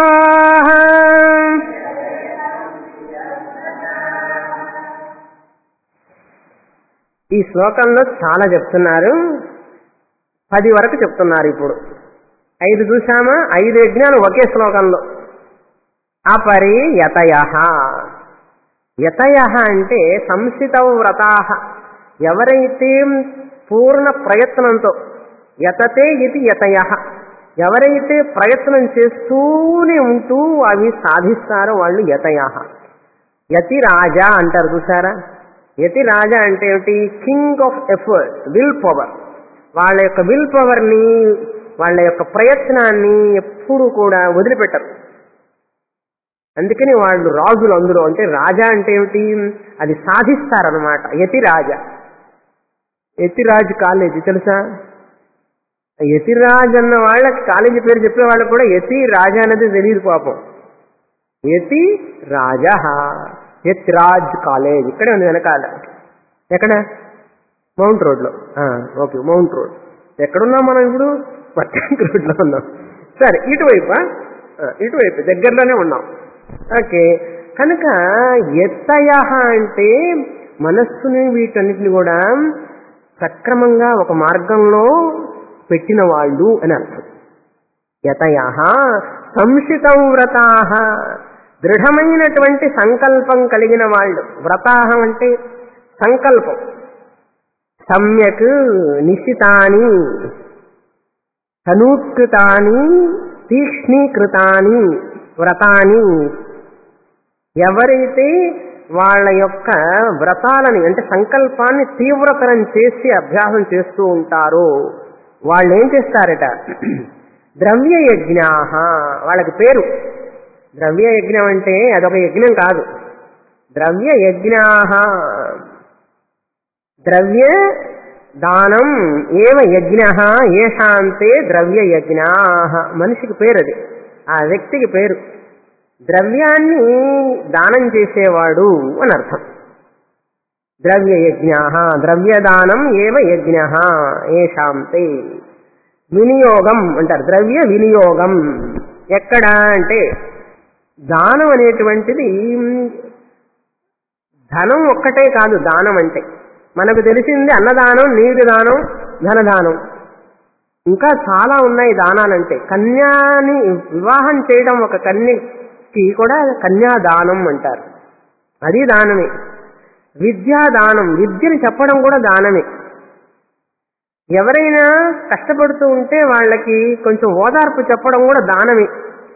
ఈ శ్లోకంలో చాలా చెప్తున్నారు పది వరకు చెప్తున్నారు ఇప్పుడు ఐదు చూసామా ఐదు యజ్ఞాలు ఒకే శ్లోకంలో అపరి యతయ యతయ అంటే సంసిత వ్రతాహ ఎవరైతే పూర్ణ ప్రయత్నంతో యతతే ఇది యతయ ఎవరైతే ప్రయత్నం చేస్తూనే ఉంటూ అవి సాధిస్తారో వాళ్ళు యతయ యతి రాజా అంటారు చూసారా యతి రాజా అంటే ఏమిటి king of effort will power వాళ్ళ యొక్క విల్ పవర్ని వాళ్ళ యొక్క ప్రయత్నాన్ని ఎప్పుడు కూడా వదిలిపెట్టరు అందుకని వాళ్ళు రాజులు అందులో అంటే రాజా అంటే ఏమిటి అది సాధిస్తారనమాట యతిరాజా యతిరాజ్ కాలేజీ తెలుసా యతిరాజ్ అన్న వాళ్ళకి కాలేజీ పేరు చెప్పే వాళ్ళకి కూడా యతి రాజా అనేది తెలియదు పాపం యతి రాజా యతిరాజ్ కాలేజ్ ఇక్కడే ఉంది వెనకాల ఎక్కడ మౌంట్ రోడ్లో ఓకే మౌంట్ రోడ్ ఎక్కడున్నాం మనం ఇప్పుడు పట్టాంక్ రోడ్లో ఉన్నాం సరే ఇటువైపా ఆ, ఇటువైపు దగ్గరలోనే ఉన్నాం ఓకే కనుక ఎత్తయ అంటే మనస్సుని వీటన్నిటిని కూడా సక్రమంగా ఒక మార్గంలో పెట్టిన వాళ్ళు అని అర్థం యతయ సంశితం వ్రతా దృఢమైనటువంటి సంకల్పం కలిగిన వాళ్ళు వ్రతాహం అంటే సంకల్పం సమ్యక్ నిశితాని తనూత్కృతాని తీక్ష్ణీకృతాని వ్రతాని ఎవరైతే వాళ్ళ యొక్క వ్రతాలని అంటే సంకల్పాన్ని తీవ్రతరం చేసి అభ్యాసం చేస్తూ ఉంటారో వాళ్ళు ఏం చేస్తారట ద్రవ్య యజ్ఞా వాళ్ళకి పేరు ద్రవ్య యజ్ఞం అంటే అదొక యజ్ఞం కాదు ద్రవ్య యజ్ఞా ద్రవ్య దానం ఏవ యజ్ఞ ఏషాంతే ద్రవ్య యజ్ఞా మనిషికి పేరు అది ఆ వ్యక్తికి పేరు ద్రవ్యాన్ని దానం చేసేవాడు అని అర్థం ద్రవ్య యజ్ఞ ద్రవ్యదానం ఏవ యజ్ఞ ఏషాంతే వినియోగం అంటారు ద్రవ్య వినియోగం ఎక్కడ అంటే దానం అనేటువంటిది ధనం ఒక్కటే కాదు దానం అంటే మనకు తెలిసింది అన్నదానం నీరు దానం ధనదానం ఇంకా చాలా ఉన్నాయి దానాలంటే కన్యాని వివాహం చేయడం ఒక కన్యకి కూడా కన్యాదానం అంటారు అది దానమే విద్యాదానం విద్యని చెప్పడం కూడా దానమే ఎవరైనా కష్టపడుతూ ఉంటే వాళ్ళకి కొంచెం ఓదార్పు చెప్పడం కూడా దానమే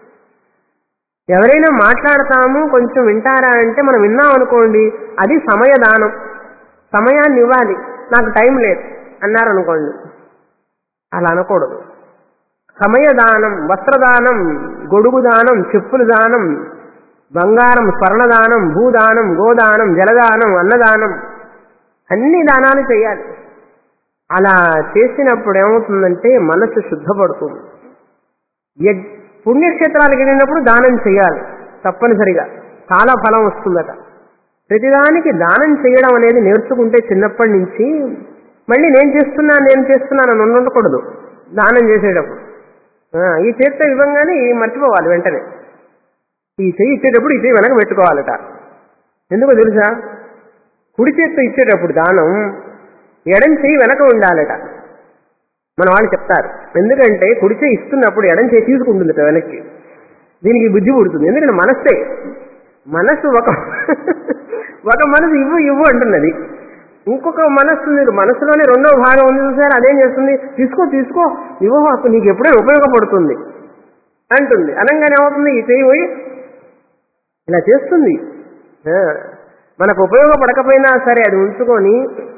ఎవరైనా మాట్లాడతాము కొంచెం వింటారా అంటే మనం విన్నాం అనుకోండి అది సమయదానం సమయాన్ని ఇవ్వాలి నాకు టైం లేదు అన్నారు అనుకోండి అలా అనకూడదు సమయదానం వస్త్రదానం గొడుగు దానం చెప్పుల దానం బంగారం స్వర్ణదానం భూదానం గోదానం జలదానం అన్నదానం అన్ని దానాలు చేయాలి అలా చేసినప్పుడు ఏమవుతుందంటే మనసు శుద్ధపడుతుంది యజ్ పుణ్యక్షేత్రాలకు వెళ్ళినప్పుడు దానం చేయాలి తప్పనిసరిగా చాలా ఫలం వస్తుందట ప్రతిదానికి దానం చేయడం అనేది నేర్చుకుంటే చిన్నప్పటి నుంచి మళ్ళీ నేను చేస్తున్నాను నేను చేస్తున్నాను అని ఉండకూడదు దానం చేసేటప్పుడు ఆ, ఈ చేత్తో ఇవ్వంగానే ఈ మర్చిపోవాలి వెంటనే ఈ చెయ్యి ఇచ్చేటప్పుడు ఈ చెయ్యి వెనక పెట్టుకోవాలట ఎందుకో తెలుసా కుడి చేత్తో ఇచ్చేటప్పుడు దానం ఎడం చెయ్యి వెనక ఉండాలట మన వాళ్ళు చెప్తారు ఎందుకంటే కుడి చేయి ఇస్తున్నప్పుడు ఎడం చేయి తీసుకుంటుందట వెనక్కి దీనికి బుద్ధి పుడుతుంది ఎందుకంటే మనస్సే మనస్సు ఒక ఒక మనసు ఇవ్వు ఇవ్వు అంటున్నది ఇంకొక మనస్సు ఉంది మనసులోనే రెండో భాగం ఉంది చూసారు అదేం చేస్తుంది తీసుకో తీసుకో ఇవ్వు అప్పుడు నీకు ఎప్పుడైనా ఉపయోగపడుతుంది అంటుంది అనగానే ఏమవుతుంది ఈ చేయి పోయి ఇలా చేస్తుంది ఆ, మనకు ఉపయోగపడకపోయినా సరే అది ఉంచుకొని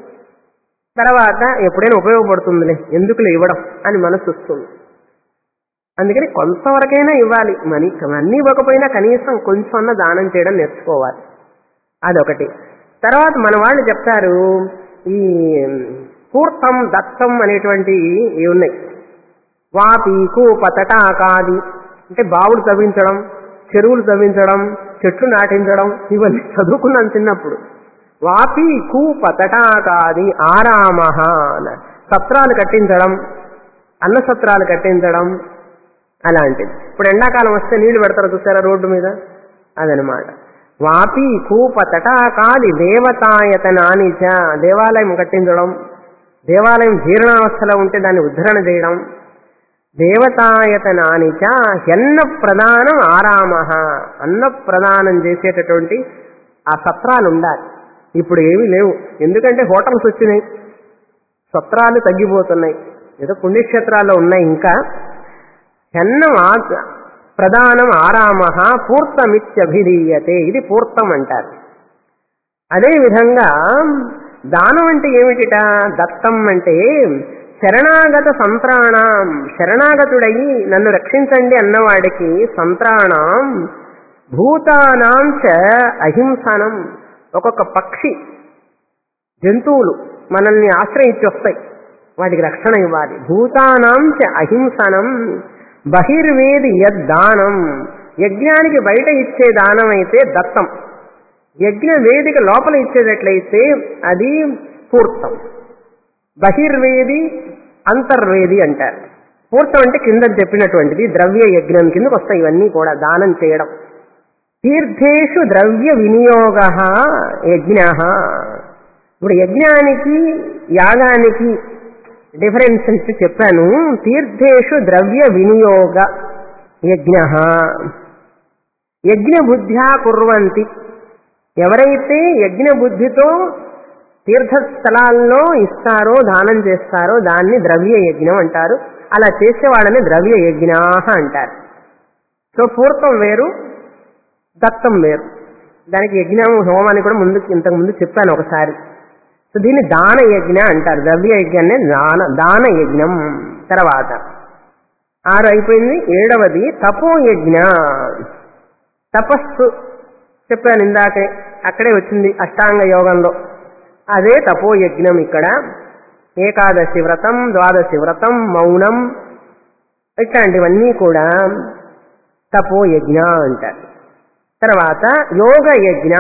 తర్వాత ఎప్పుడైనా ఉపయోగపడుతుందిలే ఎందుకులే ఇవ్వడం అని మనసు వస్తుంది అందుకని కొంతవరకైనా ఇవ్వాలి మనీ అన్నీ ఇవ్వకపోయినా కనీసం కొంచెం అన్న దానం చేయడం నేర్చుకోవాలి అదొకటి తర్వాత మన వాళ్ళు చెప్తారు ఈ కూర్తం దత్తం అనేటువంటి ఇవి ఉన్నాయి వాపి కూప తటాకాది అంటే బావులు తవ్వించడం చెరువులు తవ్వించడం చెట్లు నాటించడం ఇవన్నీ చదువుకున్నాను చిన్నప్పుడు వాపి కూప తటాకాది ఆరామహ అన్నారు. సత్రాలు కట్టించడం అన్న సత్రాలు కట్టించడం అలాంటిది ఇప్పుడు ఎండాకాలం వస్తే నీళ్లు పెడతారు చూసారా రోడ్డు మీద అదనమాట వాపి కూప తటాకాది దేవతాయతనానిచ దేవాలయం కట్టించడం దేవాలయం జీర్ణావస్థలో ఉంటే దాన్ని ఉద్ధరణ చేయడం దేవతాయతనానిచ ఎన్న ప్రదానం ఆరామ అన్న ప్రదానం చేసేటటువంటి ఆ సత్రాలు ఉండాలి ఇప్పుడు ఏమీ లేవు ఎందుకంటే హోటల్స్ వచ్చినాయి సత్రాలు తగ్గిపోతున్నాయి ఏదో పుణ్యక్షేత్రాల్లో ఉన్నాయి ఇంకా ఎన్నం ఆ- ప్రధానం ఆరామ పూర్తమిత్యభిధీయతే ఇది పూర్తం అంటారు అదేవిధంగా దానం అంటే ఏమిటిట దత్తం అంటే శరణాగత సంత్రాణం శరణాగతుడయి నన్ను రక్షించండి అన్నవాడికి సంత్రాణం భూతానాం చ అహింసనం ఒక్కొక్క పక్షి జంతువులు మనల్ని ఆశ్రయించి వస్తాయి వాటికి రక్షణ ఇవ్వాలి భూతానాం చ అహింసనం బహిర్వేది యద్దానం యజ్ఞానికి బయట ఇచ్చే దానం అయితే దత్తం యజ్ఞ వేదిక లోపల ఇచ్చేటట్లయితే అది పూర్తం బహిర్వేది అంతర్వేది అంటారు పూర్తం అంటే కింద చెప్పినటువంటిది ద్రవ్య యజ్ఞం కిందకు వస్తాయి ఇవన్నీ కూడా దానం చేయడం తీర్థేషు ద్రవ్య వినియోగ యజ్ఞ ఇప్పుడు యజ్ఞానికి యాగానికి డిఫరెన్స్ ఇచ్చి చెప్పాను తీర్థేషు ద్రవ్య వినియోగ యజ్ఞ యజ్ఞ బుద్ధ్యా కుర్వంతి ఎవరైతే యజ్ఞ బుద్ధితో తీర్థస్థలాల్లో ఇస్తారో దానం చేస్తారో దాన్ని ద్రవ్య యజ్ఞం అంటారు అలా చేసేవాళ్ళని ద్రవ్య యజ్ఞాహ అంటారు సో పూర్తం వేరు దత్తం వేరు దానికి యజ్ఞం హోమాన్ని కూడా ముందు ఇంతకు ముందు చెప్పాను ఒకసారి సో దీన్ని దాన యజ్ఞ అంటారు ద్రవ్య యజ్ఞాన్ని దాన దాన యజ్ఞం తర్వాత ఆరు అయిపోయింది ఏడవది తపోయజ్ఞ తపస్సు చెప్పాను ఇందాకే అక్కడే వచ్చింది అష్టాంగ యోగంలో అదే తపోయజ్ఞం ఇక్కడ ఏకాదశి వ్రతం ద్వాదశి వ్రతం మౌనం ఇట్లాంటివన్నీ కూడా తపోయజ్ఞ అంటారు తర్వాత యోగ యజ్ఞ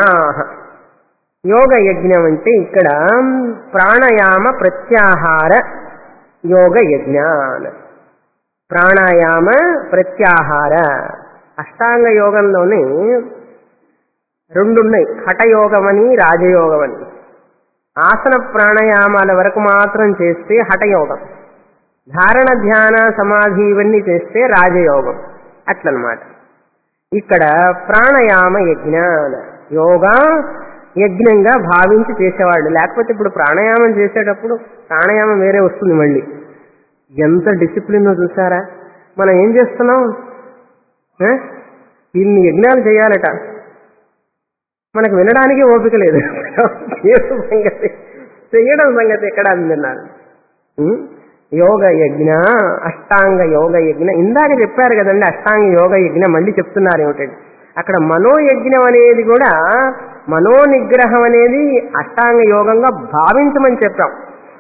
యోగ యజ్ఞం అంటే ఇక్కడ ప్రాణాయామ ప్రత్యాహార యోగ యజ్ఞ ప్రాణాయామ ప్రత్యాహార అష్టాంగ యోగంలోనే రెండున్నాయి హఠయోగమని రాజయోగమని ఆసన ప్రాణాయామాల వరకు మాత్రం చేస్తే హఠయోగం ధారణ ధ్యాన సమాధి ఇవన్నీ చేస్తే రాజయోగం అట్లనమాట ఇక్కడ ప్రాణాయామ యజ్ఞ యోగా యజ్ఞంగా భావించి చేసేవాళ్ళు లేకపోతే ఇప్పుడు ప్రాణాయామం చేసేటప్పుడు ప్రాణాయామం వేరే వస్తుంది మళ్ళీ ఎంత డిసిప్లిన్ చూసారా మనం ఏం చేస్తున్నాం ఆ? ఇన్ని యజ్ఞాలు చేయాలట మనకు వినడానికి ఓపిక లేదు చేయడం సంగతి చెయ్యడం సంగతి ఎక్కడ అందిన్నారు ఉం? యోగ యజ్ఞ అష్టాంగ యోగ యజ్ఞ ఇందాక చెప్పారు కదండి అష్టాంగ యోగ యజ్ఞ మళ్ళీ చెప్తున్నారు ఏమిటండి అక్కడ మనోయజ్ఞం అనేది కూడా మనోనిగ్రహం అనేది అష్టాంగ యోగంగా భావించమని చెప్పాం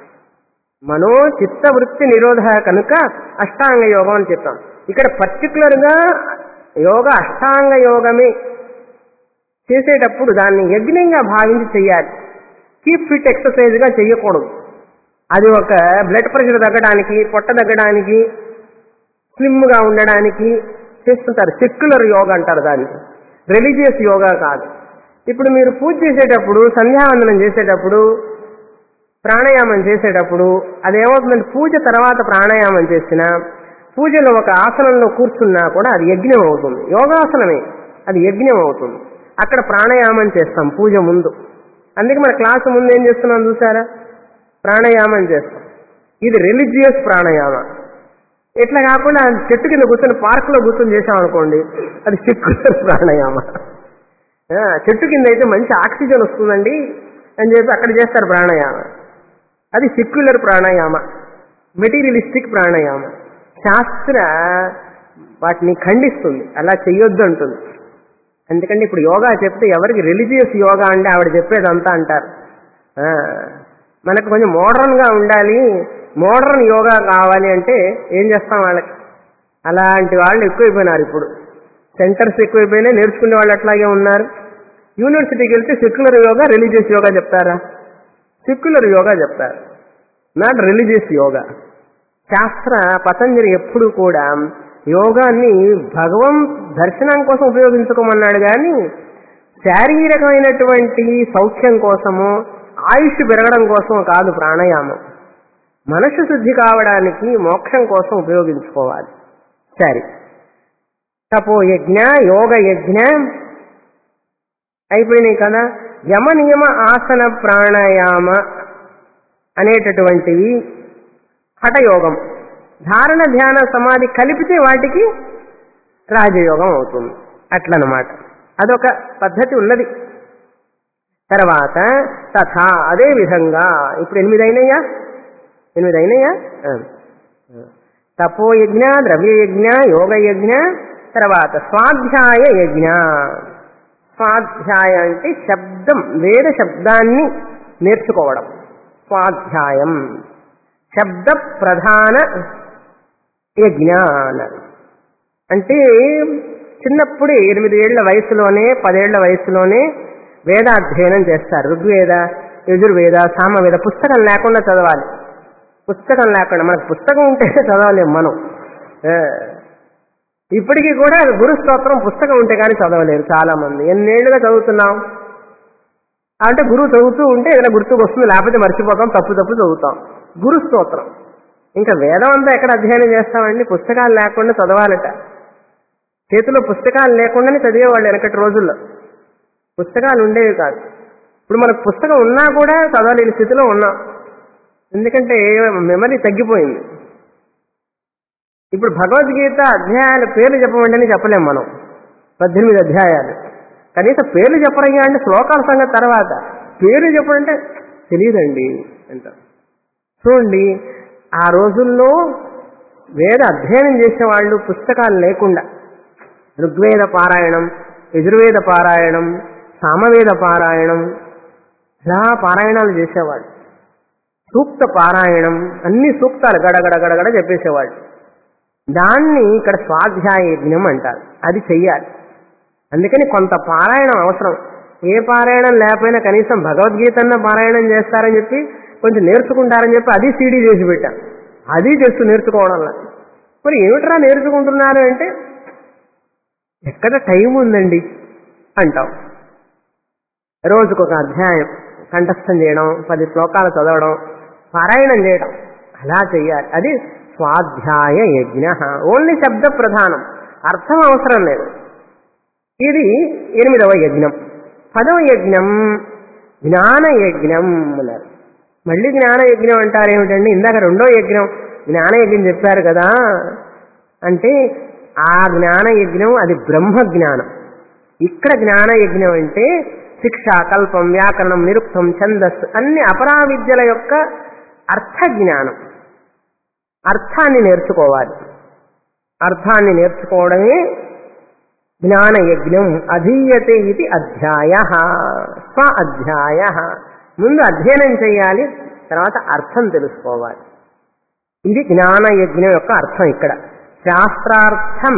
మనో చిత్త వృత్తి నిరోధ కనుక అష్టాంగ యోగం అని చెప్పాం ఇక్కడ పర్టికులర్ గా యోగ అష్టాంగ యోగమే చేసేటప్పుడు దాన్ని యజ్ఞంగా భావించి చెయ్యాలి కీప్ ఫిట్ ఎక్సర్సైజ్ గా చెయ్యకూడదు అది ఒక బ్లడ్ ప్రెషర్ తగ్గడానికి పొట్ట తగ్గడానికి స్లిమ్ గా ఉండడానికి చేస్తుంటారు సెక్యులర్ యోగా అంటారు దాన్ని రిలీజియస్ యోగా కాదు ఇప్పుడు మీరు పూజ చేసేటప్పుడు సంధ్యావందనం చేసేటప్పుడు ప్రాణాయామం చేసేటప్పుడు అదేమవుతుందంటే పూజ తర్వాత ప్రాణాయామం చేసినా పూజలో ఒక ఆసనంలో కూర్చున్నా కూడా అది యజ్ఞం అవుతుంది యోగాసనమే అది యజ్ఞం అవుతుంది అక్కడ ప్రాణాయామం చేస్తాం పూజ ముందు అందుకే మన క్లాసు ముందు ఏం చేస్తున్నాం చూసారా ప్రాణాయామం చేస్తాం ఇది రిలీజియస్ ప్రాణాయామ ఇట్లా కాకుండా చెట్టు కింద కూర్చొని పార్క్ లో కూర్చొని చేసాం అనుకోండి అది సెక్యులర్ ప్రాణాయామ ఆ, చెట్టు కింద అయితే మంచి ఆక్సిజన్ వస్తుందండి అని చెప్పి అక్కడ చేస్తారు ప్రాణాయామ అది సెక్యులర్ ప్రాణాయామ మెటీరియలిస్టిక్ ప్రాణాయామ శాస్త్ర వాటిని ఖండిస్తుంది అలా చెయ్యొద్దు అంటుంది ఎందుకంటే ఇప్పుడు యోగా చెప్తే ఎవరికి రిలీజియస్ యోగా అంటే ఆవిడ చెప్పేదంతా అంటారు ఆ, మనకు కొంచెం మోడర్న్ గా ఉండాలి మోడర్న్ యోగా కావాలి అంటే ఏం చేస్తాం వాళ్ళకి అలాంటి వాళ్ళు ఎక్కువైపోయినారు ఇప్పుడు సెంటర్స్ ఎక్కువైపోయినాయి నేర్చుకునే వాళ్ళు అట్లాగే ఉన్నారు యూనివర్సిటీకి వెళ్తే సెక్యులర్ యోగా రిలీజియస్ యోగా చెప్తారా సెక్యులర్ యోగా చెప్తారు నాట్ రిలీజియస్ యోగా శాస్త్ర పతంజలి ఎప్పుడు కూడా యోగాన్ని భగవం దర్శనం కోసం ఉపయోగించుకోమన్నాడు కానీ శారీరకమైనటువంటి సౌఖ్యం కోసము ఆయుష్ పెరగడం కోసం కాదు ప్రాణాయామం మనసు శుద్ధి కావడానికి మోక్షం కోసం ఉపయోగించుకోవాలి సరే తపో యజ్ఞ యోగ యజ్ఞ అయిపోయినాయి కదా యమ నియమ ఆసన ప్రాణాయామ అనేటటువంటివి హఠయోగం ధారణ ధ్యాన సమాధి కలిపితే వాటికి రాజయోగం అవుతుంది అట్లనమాట అదొక పద్ధతి ఉన్నది తర్వాత తథా అదే విధంగా ఇప్పుడు ఎనిమిది అయినాయా ఎనిమిది అయినాయా ఆ. తపోయజ్ఞ ద్రవ్యయజ్ఞ యోగయజ్ఞ తర్వాత స్వాధ్యాయ యజ్ఞ స్వాధ్యాయ అంటే శబ్దం వేద శబ్దాన్ని నేర్చుకోవడం స్వాధ్యాయం శబ్ద ప్రధాన యజ్ఞ అన్నారు అంటే చిన్నప్పుడే ఎనిమిది ఏళ్ల వయసులోనే పదేళ్ల వయసులోనే వేదాధ్యయనం చేస్తారు ఋగ్వేద యజుర్వేద సామవేద పుస్తకం లేకుండా చదవాలి పుస్తకం లేకుండా మనకు పుస్తకం ఉంటే చదవలేం మనం ఆ. ఇప్పటికీ కూడా గురు స్తోత్రం పుస్తకం ఉంటే కానీ చదవలేరు చాలా మంది ఎన్నేళ్లుగా చదువుతున్నాం అంటే గురువు చదువుతూ ఉంటే ఏదైనా గుర్తుకు వస్తుంది లేకపోతే మర్చిపోతాం తప్పు తప్పు చదువుతాం గురు స్తోత్రం ఇంకా వేదం అంతా ఎక్కడ అధ్యయనం చేస్తామండి పుస్తకాలు లేకుండా చదవాలట చేతిలో పుస్తకాలు లేకుండానే చదివేవాళ్ళు వెనకటి రోజుల్లో పుస్తకాలు ఉండేవి కాదు ఇప్పుడు మనకు పుస్తకం ఉన్నా కూడా చదవలేని స్థితిలో ఉన్నాం ఎందుకంటే మెమరీ తగ్గిపోయింది ఇప్పుడు భగవద్గీత అధ్యాయాల పేర్లు చెప్పమంటే చెప్పలేం మనం పద్దెనిమిది అధ్యాయాలు కనీసం పేర్లు చెప్పరయ్యా అంటే శ్లోకాల సంగతి తర్వాత పేర్లు చెప్పడంటే తెలియదండి అంటారు చూడండి ఆ రోజుల్లో వేద అధ్యయనం చేసేవాళ్ళు పుస్తకాలు లేకుండా ఋగ్వేద పారాయణం యజుర్వేద పారాయణం సామవేద పారాయణం ఇలా పారాయణాలు చేసేవాళ్ళు సూక్త పారాయణం అన్ని సూక్తాలు గడగడ గడగడ చెప్పేసేవాళ్ళు దాన్ని ఇక్కడ స్వాధ్యాయ యజ్ఞం అంటారు అది చెయ్యాలి అందుకని కొంత పారాయణం అవసరం ఏ పారాయణం లేకపోయినా కనీసం భగవద్గీతన్న పారాయణం చేస్తారని చెప్పి కొంచెం నేర్చుకుంటారని చెప్పి అది సీడీ చేసి పెట్టాం అది చేస్తూ నేర్చుకోవడంలా మరి ఏమిట్రా నేర్చుకుంటున్నారు అంటే ఎక్కడ టైం ఉందండి అంటాం రోజుకొక అధ్యాయం కంఠస్థం చేయడం పది శ్లోకాలు చదవడం పారాయణం చేయడం అలా చెయ్యాలి అది స్వాధ్యాయ యజ్ఞ ఓన్లీ శబ్ద ప్రధానం అర్థం అవసరం లేదు ఇది ఎనిమిదవ యజ్ఞం పదవ యజ్ఞం జ్ఞాన యజ్ఞం అన్నారు మళ్ళీ జ్ఞాన యజ్ఞం అంటారు ఏమిటండి ఇందాక రెండో యజ్ఞం జ్ఞాన యజ్ఞం చెప్పారు కదా అంటే ఆ జ్ఞాన యజ్ఞం అది బ్రహ్మ జ్ఞానం ఇక్కడ జ్ఞాన యజ్ఞం అంటే శిక్ష కల్పం వ్యాకరణం నిరుక్తం ఛందస్సు అన్ని అపరా విద్యల యొక్క అర్థ జ్ఞానం అర్థాన్ని నేర్చుకోవాలి అర్థాన్ని నేర్చుకోవడమే జ్ఞాన యజ్ఞం అధీయతే ఇది అధ్యాయ స్వ అధ్యాయ ముందు అధ్యయనం చేయాలి తర్వాత అర్థం తెలుసుకోవాలి ఇది జ్ఞాన యజ్ఞం యొక్క అర్థం ఇక్కడ శాస్త్రార్థం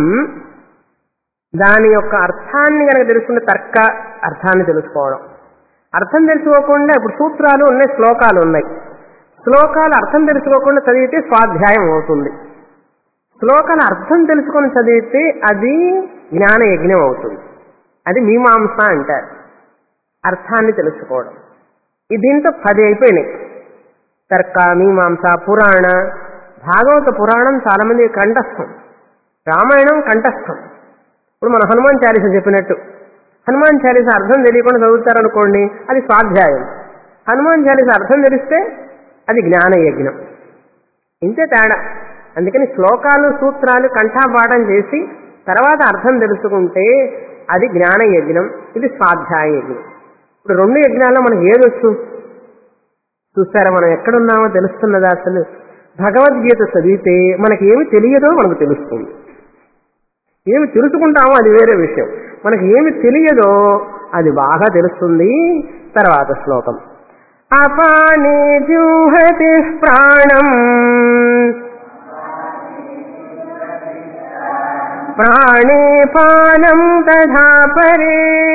దాని యొక్క అర్థాన్ని కనుక తెలుసుకుంటే తర్క అర్థాన్ని తెలుసుకోవడం అర్థం తెలుసుకోకుండా ఇప్పుడు సూత్రాలు ఉన్నాయి శ్లోకాలు ఉన్నాయి శ్లోకాలు అర్థం తెలుసుకోకుండా చదివితే స్వాధ్యాయం అవుతుంది శ్లోకాల అర్థం తెలుసుకొని చదివితే అది జ్ఞాన యజ్ఞం అవుతుంది అది మీమాంస అంటారు అర్థాన్ని తెలుసుకోవడం ఈ దీంతో పది అయిపోయినాయి తర్క మీమాంస పురాణ భాగవత పురాణం చాలా మంది కంఠస్థం రామాయణం కంఠస్థం ఇప్పుడు మన హనుమాన్ చాలీస చెప్పినట్టు హనుమాన్ చాలీస అర్థం తెలియకుండా చదువుతారనుకోండి అది స్వాధ్యాయం హనుమాన్ చాలీస అర్థం తెలిస్తే అది జ్ఞాన యజ్ఞం ఇంతే తేడా అందుకని శ్లోకాలు సూత్రాలు కంఠాపాఠం చేసి తర్వాత అర్థం తెలుసుకుంటే అది జ్ఞాన యజ్ఞం ఇది స్వాధ్యాయ యజ్ఞం ఇప్పుడు రెండు యజ్ఞాల్లో మనకి ఏదొచ్చు చూస్తారా మనం ఎక్కడున్నామో తెలుస్తున్నదా అసలు భగవద్గీత చదివితే మనకి ఏమి తెలియదో మనకు తెలుస్తుంది ఏమి తెలుసుకుంటామో అది వేరే విషయం మనకి ఏమి తెలియదో అది బాగా తెలుస్తుంది తర్వాత శ్లోకం అపానే జూహతి ప్రాణం ప్రాణే పానం తథా పరే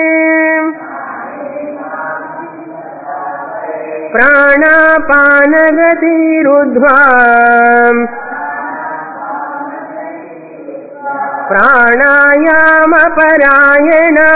ప్రాణాపానగతిరుద్ధ్వా ప్రాణాయామపరాయణా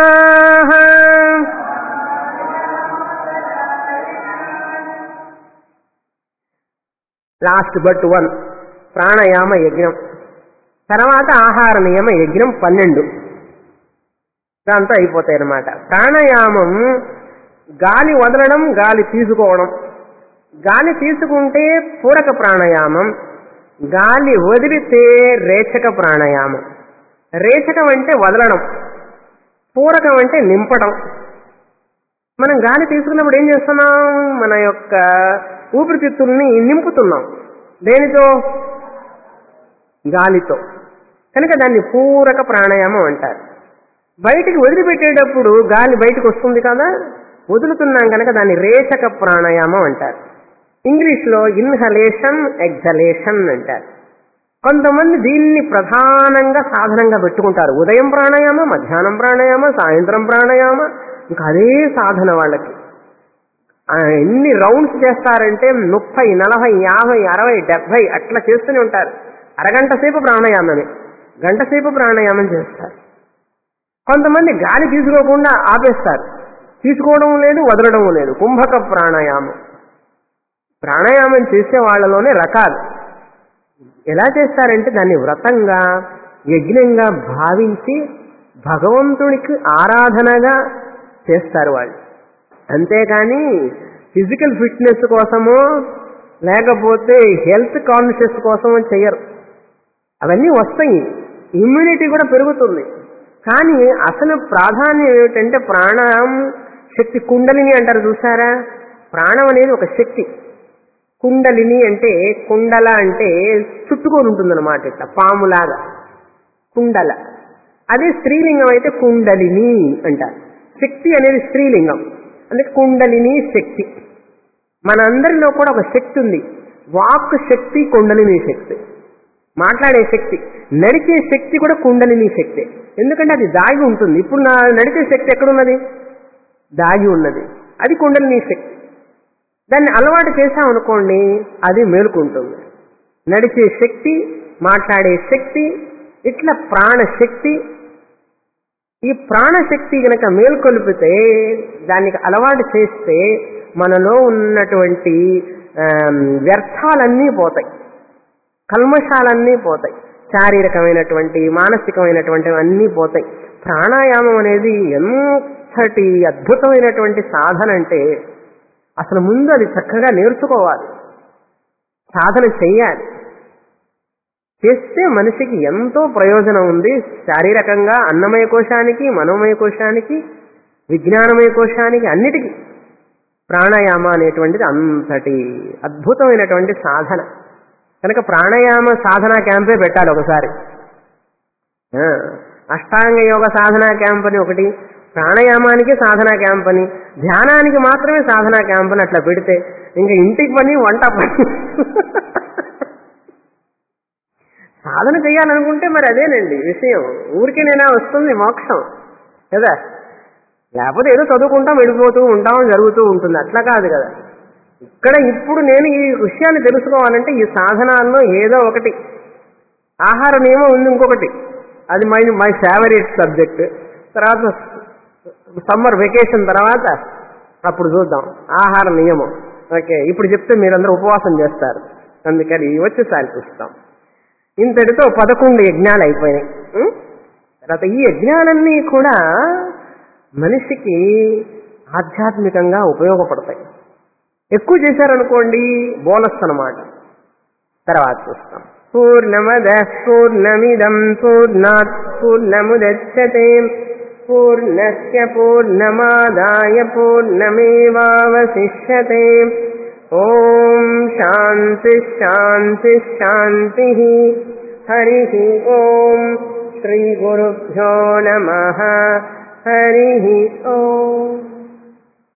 లాస్ట్ బట్ వన్ ప్రాణాయామ యజ్ఞం తర్వాత ఆహార నియమ యజ్ఞం పన్నెండు దాంతో అయిపోతాయి అన్నమాట ప్రాణాయామం గాలి వదలడం గాలి తీసుకోవడం గాలి తీసుకుంటే పూరక ప్రాణాయామం గాలి వదిలితే రేచక ప్రాణాయామం రేచకం అంటే వదలడం పూరకం అంటే నింపడం మనం గాలి తీసుకున్నప్పుడు ఏం చేస్తున్నాం మన యొక్క ఊపిరితిత్తుల్ని నింపుతున్నాం దేనితో గాలితో కనుక దాన్ని పూరక ప్రాణాయామం అంటారు బయటికి వదిలిపెట్టేటప్పుడు గాలి బయటకు వస్తుంది కదా వదులుతున్నాం కనుక దాన్ని రేచక ప్రాణాయామం అంటారు ఇంగ్లీష్లో ఇన్హలేషన్ ఎగ్జలేషన్ అంటారు కొంతమంది దీన్ని ప్రధానంగా సాధనంగా పెట్టుకుంటారు ఉదయం ప్రాణాయామ మధ్యాహ్నం ప్రాణాయామ సాయంత్రం ప్రాణాయామ ఇంకా అదే సాధన వాళ్ళకి ఆ, ఎన్ని రౌండ్స్ చేస్తారంటే ముప్పై నలభై యాభై అరవై డెబ్బై అట్లా చేస్తూనే ఉంటారు అరగంట సేపు ప్రాణాయామమే గంట సేపు ప్రాణాయామం చేస్తారు కొంతమంది గాలి తీసుకోకుండా ఆపేస్తారు తీసుకోవడం లేదు వదలడం లేదు కుంభక ప్రాణాయామం ప్రాణాయామం చేసే వాళ్ళలోనే రకాలు ఎలా చేస్తారంటే దాన్ని వ్రతంగా యజ్ఞంగా భావించి భగవంతుడికి ఆరాధనగా చేస్తారు వాళ్ళు అంతేకాని ఫిజికల్ ఫిట్నెస్ కోసమో లేకపోతే హెల్త్ కాన్షియస్ కోసమో చెయ్యరు అవన్నీ వస్తాయి ఇమ్యూనిటీ కూడా పెరుగుతుంది కానీ అసలు ప్రాధాన్యం ఏమిటంటే ప్రాణం శక్తి కుండలిని అంటారు చూసారా ప్రాణం అనేది ఒక శక్తి కుండలిని అంటే కుండల అంటే చుట్టుకొని ఉంటుందన్నమాట ఇట్లా పాములాగా కుండల అదే స్త్రీలింగం అయితే కుండలిని అంటారు శక్తి అనేది స్త్రీలింగం అందుకే కుండలిని శక్తి మనందరిలో కూడా ఒక శక్తి ఉంది వాక్ శక్తి కుండలిని శక్తి మాట్లాడే శక్తి నడిచే శక్తి కూడా కుండలిని శక్తి ఎందుకంటే అది దాగి ఉంటుంది ఇప్పుడు నా నడిచే శక్తి ఎక్కడున్నది దాగి ఉన్నది అది కుండలిని శక్తి దాన్ని అలవాటు చేశామనుకోండి అది మేలుకుంటుంది నడిచే శక్తి మాట్లాడే శక్తి ఇట్లా ప్రాణశక్తి ఈ ప్రాణశక్తి గనక మేల్కొల్పితే దానికి అలవాటు చేస్తే మనలో ఉన్నటువంటి ఆమ్, వ్యర్థాలన్నీ పోతాయి కల్మషాలన్నీ పోతాయి శారీరకమైనటువంటి మానసికమైనటువంటి అన్నీ పోతాయి ప్రాణాయామం అనేది ఎంతటి అద్భుతమైనటువంటి సాధన అంటే అసలు ముందు అది చక్కగా నేర్చుకోవాలి సాధన చెయ్యాలి చేస్తే మనిషికి ఎంతో ప్రయోజనం ఉంది శారీరకంగా అన్నమయ కోశానికి మనోమయ కోశానికి విజ్ఞానమయ కోశానికి అన్నిటికీ ప్రాణాయామ అనేటువంటిది అంతటి అద్భుతమైనటువంటి సాధన కనుక ప్రాణాయామ సాధన క్యాంపే పెట్టాలి ఒకసారి ఆ, అష్టాంగ యోగ సాధన క్యాంప్ అని ఒకటి ప్రాణాయామానికి సాధన క్యాంప్ అని ధ్యానానికి మాత్రమే సాధన క్యాంప్ అని అట్లా పెడితే ఇంకా ఇంటికి పని వంట పని సాధన చేయాలనుకుంటే మరి అదేనండి విషయం ఊరికే నేనా వస్తుంది మోక్షం కదా లేకపోతే ఏదో చదువుకుంటాం వెళ్ళిపోతూ ఉంటాం జరుగుతూ ఉంటుంది అట్లా కాదు కదా ఇక్కడ ఇప్పుడు నేను ఈ విషయాన్ని తెలుసుకోవాలంటే ఈ సాధనాల్లో ఏదో ఒకటి ఆహార నియమం ఉంది ఇంకొకటి అది మై మై ఫేవరెట్ సబ్జెక్ట్ తర్వాత సమ్మర్ వెకేషన్ తర్వాత అప్పుడు చూద్దాం ఆహార నియమం ఓకే ఇప్పుడు చెప్తే మీరందరూ ఉపవాసం చేస్తారు అందుకని వచ్చేసారి చూస్తాం ఇంతటితో పదకొండు యజ్ఞాలు అయిపోయినాయి ఉం? తర్వాత ఈ యజ్ఞాలన్నీ కూడా మనిషికి ఆధ్యాత్మికంగా ఉపయోగపడతాయి ఎక్కువ చేశారనుకోండి బోనస్ అన్నమాట తర్వాత చూస్తాం పూర్ణమద పూర్ణమిదం పూర్ణాత్ పూర్ణముదచ్చతే పూర్ణస్య పూర్ణమాదాయ పూర్ణమేవావశిష్యతే ఓం శాంతి శాంతి శాంతి హరి ఓం శ్రీ గురుభ్యో నమ హరి ఓం